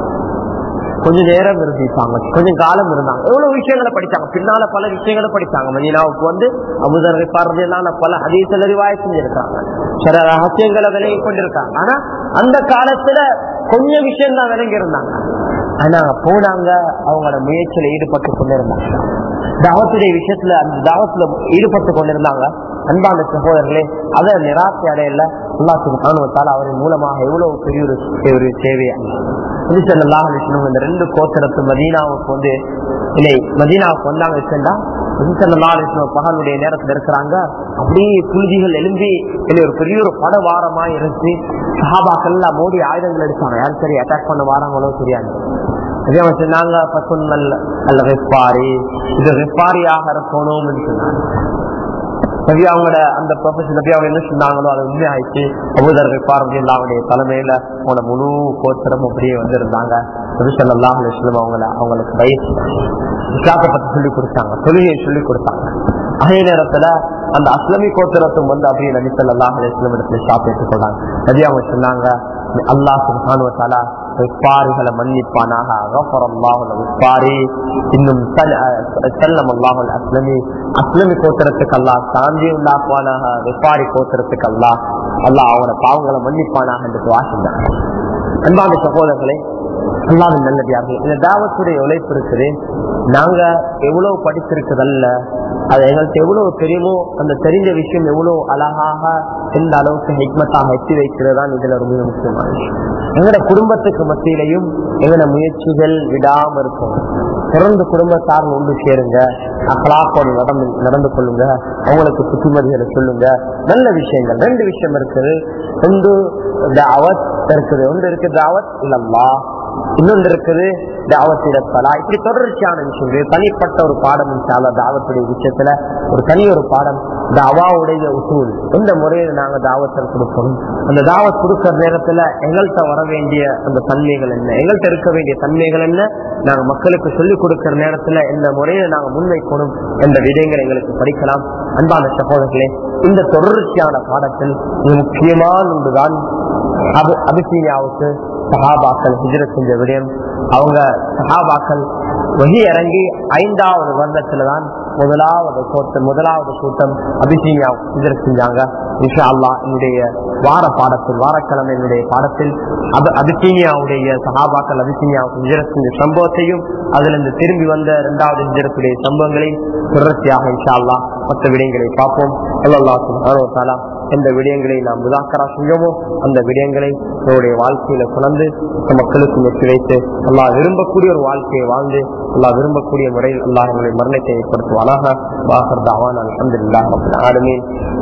கொஞ்ச நேரம் இருந்திருப்பாங்க கொஞ்சம் காலம் இருந்தாங்க எவ்வளவு விஷயங்களை படிச்சாங்க பின்னால பல விஷயங்களை படிச்சாங்க மதீனாவுக்கு வந்து அபுதர் எல்லாம் பல அதீசல ரிவாய செஞ்சிருக்காங்க சில ரகசியங்களை விலகி கொண்டிருக்காங்க ஆனா அந்த காலத்துல கொஞ்சம் விஷயம் தான் விளங்கி இருந்தாங்க ஆனா போனாங்க அவங்களோட முயற்சியில ஈடுபட்டு கொண்டிருந்தாங்க தாவத்துடைய விஷயத்துல அந்த தாவத்துல ஈடுபட்டு கொண்டிருந்தாங்க அன்பான சகோதரர்களே அதை நிராசை அடையல அல்லா சுபானுவத்தால் அவரின் மூலமாக எவ்வளவு பெரிய ஒரு ஒரு சேவையா புதுசல்லாஹ் இந்த ரெண்டு கோத்திரத்து மதீனாவுக்கு வந்து இல்லை மதீனாவுக்கு வந்தாங்க வச்சிருந்தா பகலுடைய நேரத்துல இருக்கிறாங்க அப்படியே புழுதிகள் எழும்பி இல்லை ஒரு பெரிய ஒரு பட வாரமா இருந்துச்சு சஹாபாக்கள் எல்லாம் மோடி ஆயுதங்கள் எடுத்தாங்க யாரும் சரி அட்டாக் பண்ண வாராங்களோ தெரியாது அதே மாதிரி சொன்னாங்க பசுன்னல் அல்ல வெப்பாரி இது வெப்பாரியாக இருக்கணும்னு சொன்னாங்க நபி அவங்களோட அந்த ப்ரொஃபஷன் நபி அவங்க என்ன சொன்னாங்களோ அது உண்மையாயிடுச்சு அபூதர் வெப்பார் அவருடைய தலைமையில அவங்களோட முழு கோத்திரம் அப்படியே வந்திருந்தாங்க நபிசல்லாஹ் அலிஸ்லம் அவங்கள அவங்களுக்கு வயசு இஸ்லாத்தை பத்தி சொல்லி கொடுத்தாங்க தொழுகையை சொல்லி கொடுத்தாங்க அதே நேரத்துல அந்த அஸ்லமி கோத்திரத்தும் வந்து அப்படியே நபி சொல்லாஹ் அலிஸ்லம் இடத்துல சாப்பிட்டு கொண்டாங்க நபி அவங்க சொன்னாங்க அல்லாஹ் சுல்ஹானுவத்தாலா வெப்பாரிகளை மன்னிப்பானாக அகஃபரல்லாஹுல் வெப்பாரி இன்னும் செல்லம் அல்லாஹுல் அஸ்லமி அஸ்லமி கோத்திரத்துக்கு அல்லாஹ் சாந்தி உண்டாக்குவானாக வெப்பாரி கோத்திரத்துக்கு அல்லாஹ் அல்லாஹ் அவனோட பாவங்களை மன்னிப்பானாக என்று வாசிந்தாங்க அன்பான சகோதரர்களே அல்லாவின் நல்லதியாக இந்த தாவத்துடைய உழைப்பு இருக்குது நாங்க எவ்வளவு படிச்சிருக்குதல்ல அது எங்களுக்கு எவ்வளவு தெரியுமோ அந்த தெரிஞ்ச விஷயம் எவ்வளவு அழகாக எந்த அளவுக்கு ஹெக்மத்தாக எத்தி வைக்கிறதான் இதுல ரொம்ப முக்கியமான விஷயம் எங்களோட குடும்பத்துக்கு மத்தியிலையும் எங்களோட முயற்சிகள் விடாம இருக்கும் தொடர்ந்து குடும்பத்தார் ஒன்று சேருங்க அகலாக்கோடு நடந்து நடந்து கொள்ளுங்க அவங்களுக்கு புத்திமதிகளை சொல்லுங்க நல்ல விஷயங்கள் ரெண்டு விஷயம் இருக்குது ஒன்று தாவத் இருக்குது ஒன்று இருக்கு தாவத் இல்லல்லா இன்னொன்று இருக்குது தாவத்திடப்பலா இப்படி தொடர்ச்சியான விஷயங்கள் தனிப்பட்ட ஒரு பாடம் இன்ஷால்லா தாவத்துடைய விஷயத்துல ஒரு தனி ஒரு பாடம் தாவாவுடைய உசூல் எந்த முறையில் நாங்க தாவத்தை கொடுக்கணும் அந்த தாவத் கொடுக்கிற நேரத்துல எங்கள்கிட்ட வர வேண்டிய அந்த தன்மைகள் என்ன எங்கள்கிட்ட இருக்க வேண்டிய தன்மைகள் என்ன நாங்க மக்களுக்கு சொல்லிக் கொடுக்கிற நேரத்துல எந்த முறையில நாங்க முன்வைக்கணும் என்ற விடயங்களை எங்களுக்கு படிக்கலாம் அன்பான சகோதரர்களே இந்த தொடர்ச்சியான பாடத்தில் மிக முக்கியமான ஒன்றுதான் அபு அபிசீனியாவுக்கு சஹாபாக்கள் ஹிஜரத் செஞ்ச விடயம் அவங்க சஹாபாக்கள் வகி இறங்கி ஐந்தாவது வருடத்துலதான் முதலாவது கூட்டம் முதலாவது கூட்டம் அபிசீனியா ஹிஜரத் செஞ்சாங்க இன்ஷா அல்லாஹ் என்னுடைய வார பாடத்தில் வாரக்கிழமை என்னுடைய பாடத்தில் அப அபிசீனியாவுடைய சஹாபாக்கள் அபிசீனியா ஹிஜரத் செஞ்ச சம்பவத்தையும் அதுல இருந்து திரும்பி வந்த இரண்டாவது ஹிஜரத்துடைய சம்பவங்களையும் தொடர்ச்சியாக இன்ஷா அல்லாஹ் மற்ற விடயங்களை பார்ப்போம் அல்லா சுபானோ எந்த விடயங்களை நாம் முதாக்கரா செஞ்சோமோ அந்த விடயங்களை நம்முடைய வாழ்க்கையில குணர்ந்து மற்ற மக்களுக்கு எட்டி வைத்து அல்லாஹ் விரும்பக்கூடிய ஒரு வாழ்க்கையை வாழ்ந்து அல்லாஹ் விரும்பக்கூடிய முறையில் அல்லாஹ் எங்களுடைய மரணத்தை ஏற்படுத்துவானாக வாசர் தாவான் அலமதுல்லாஹ் ஆலமீன்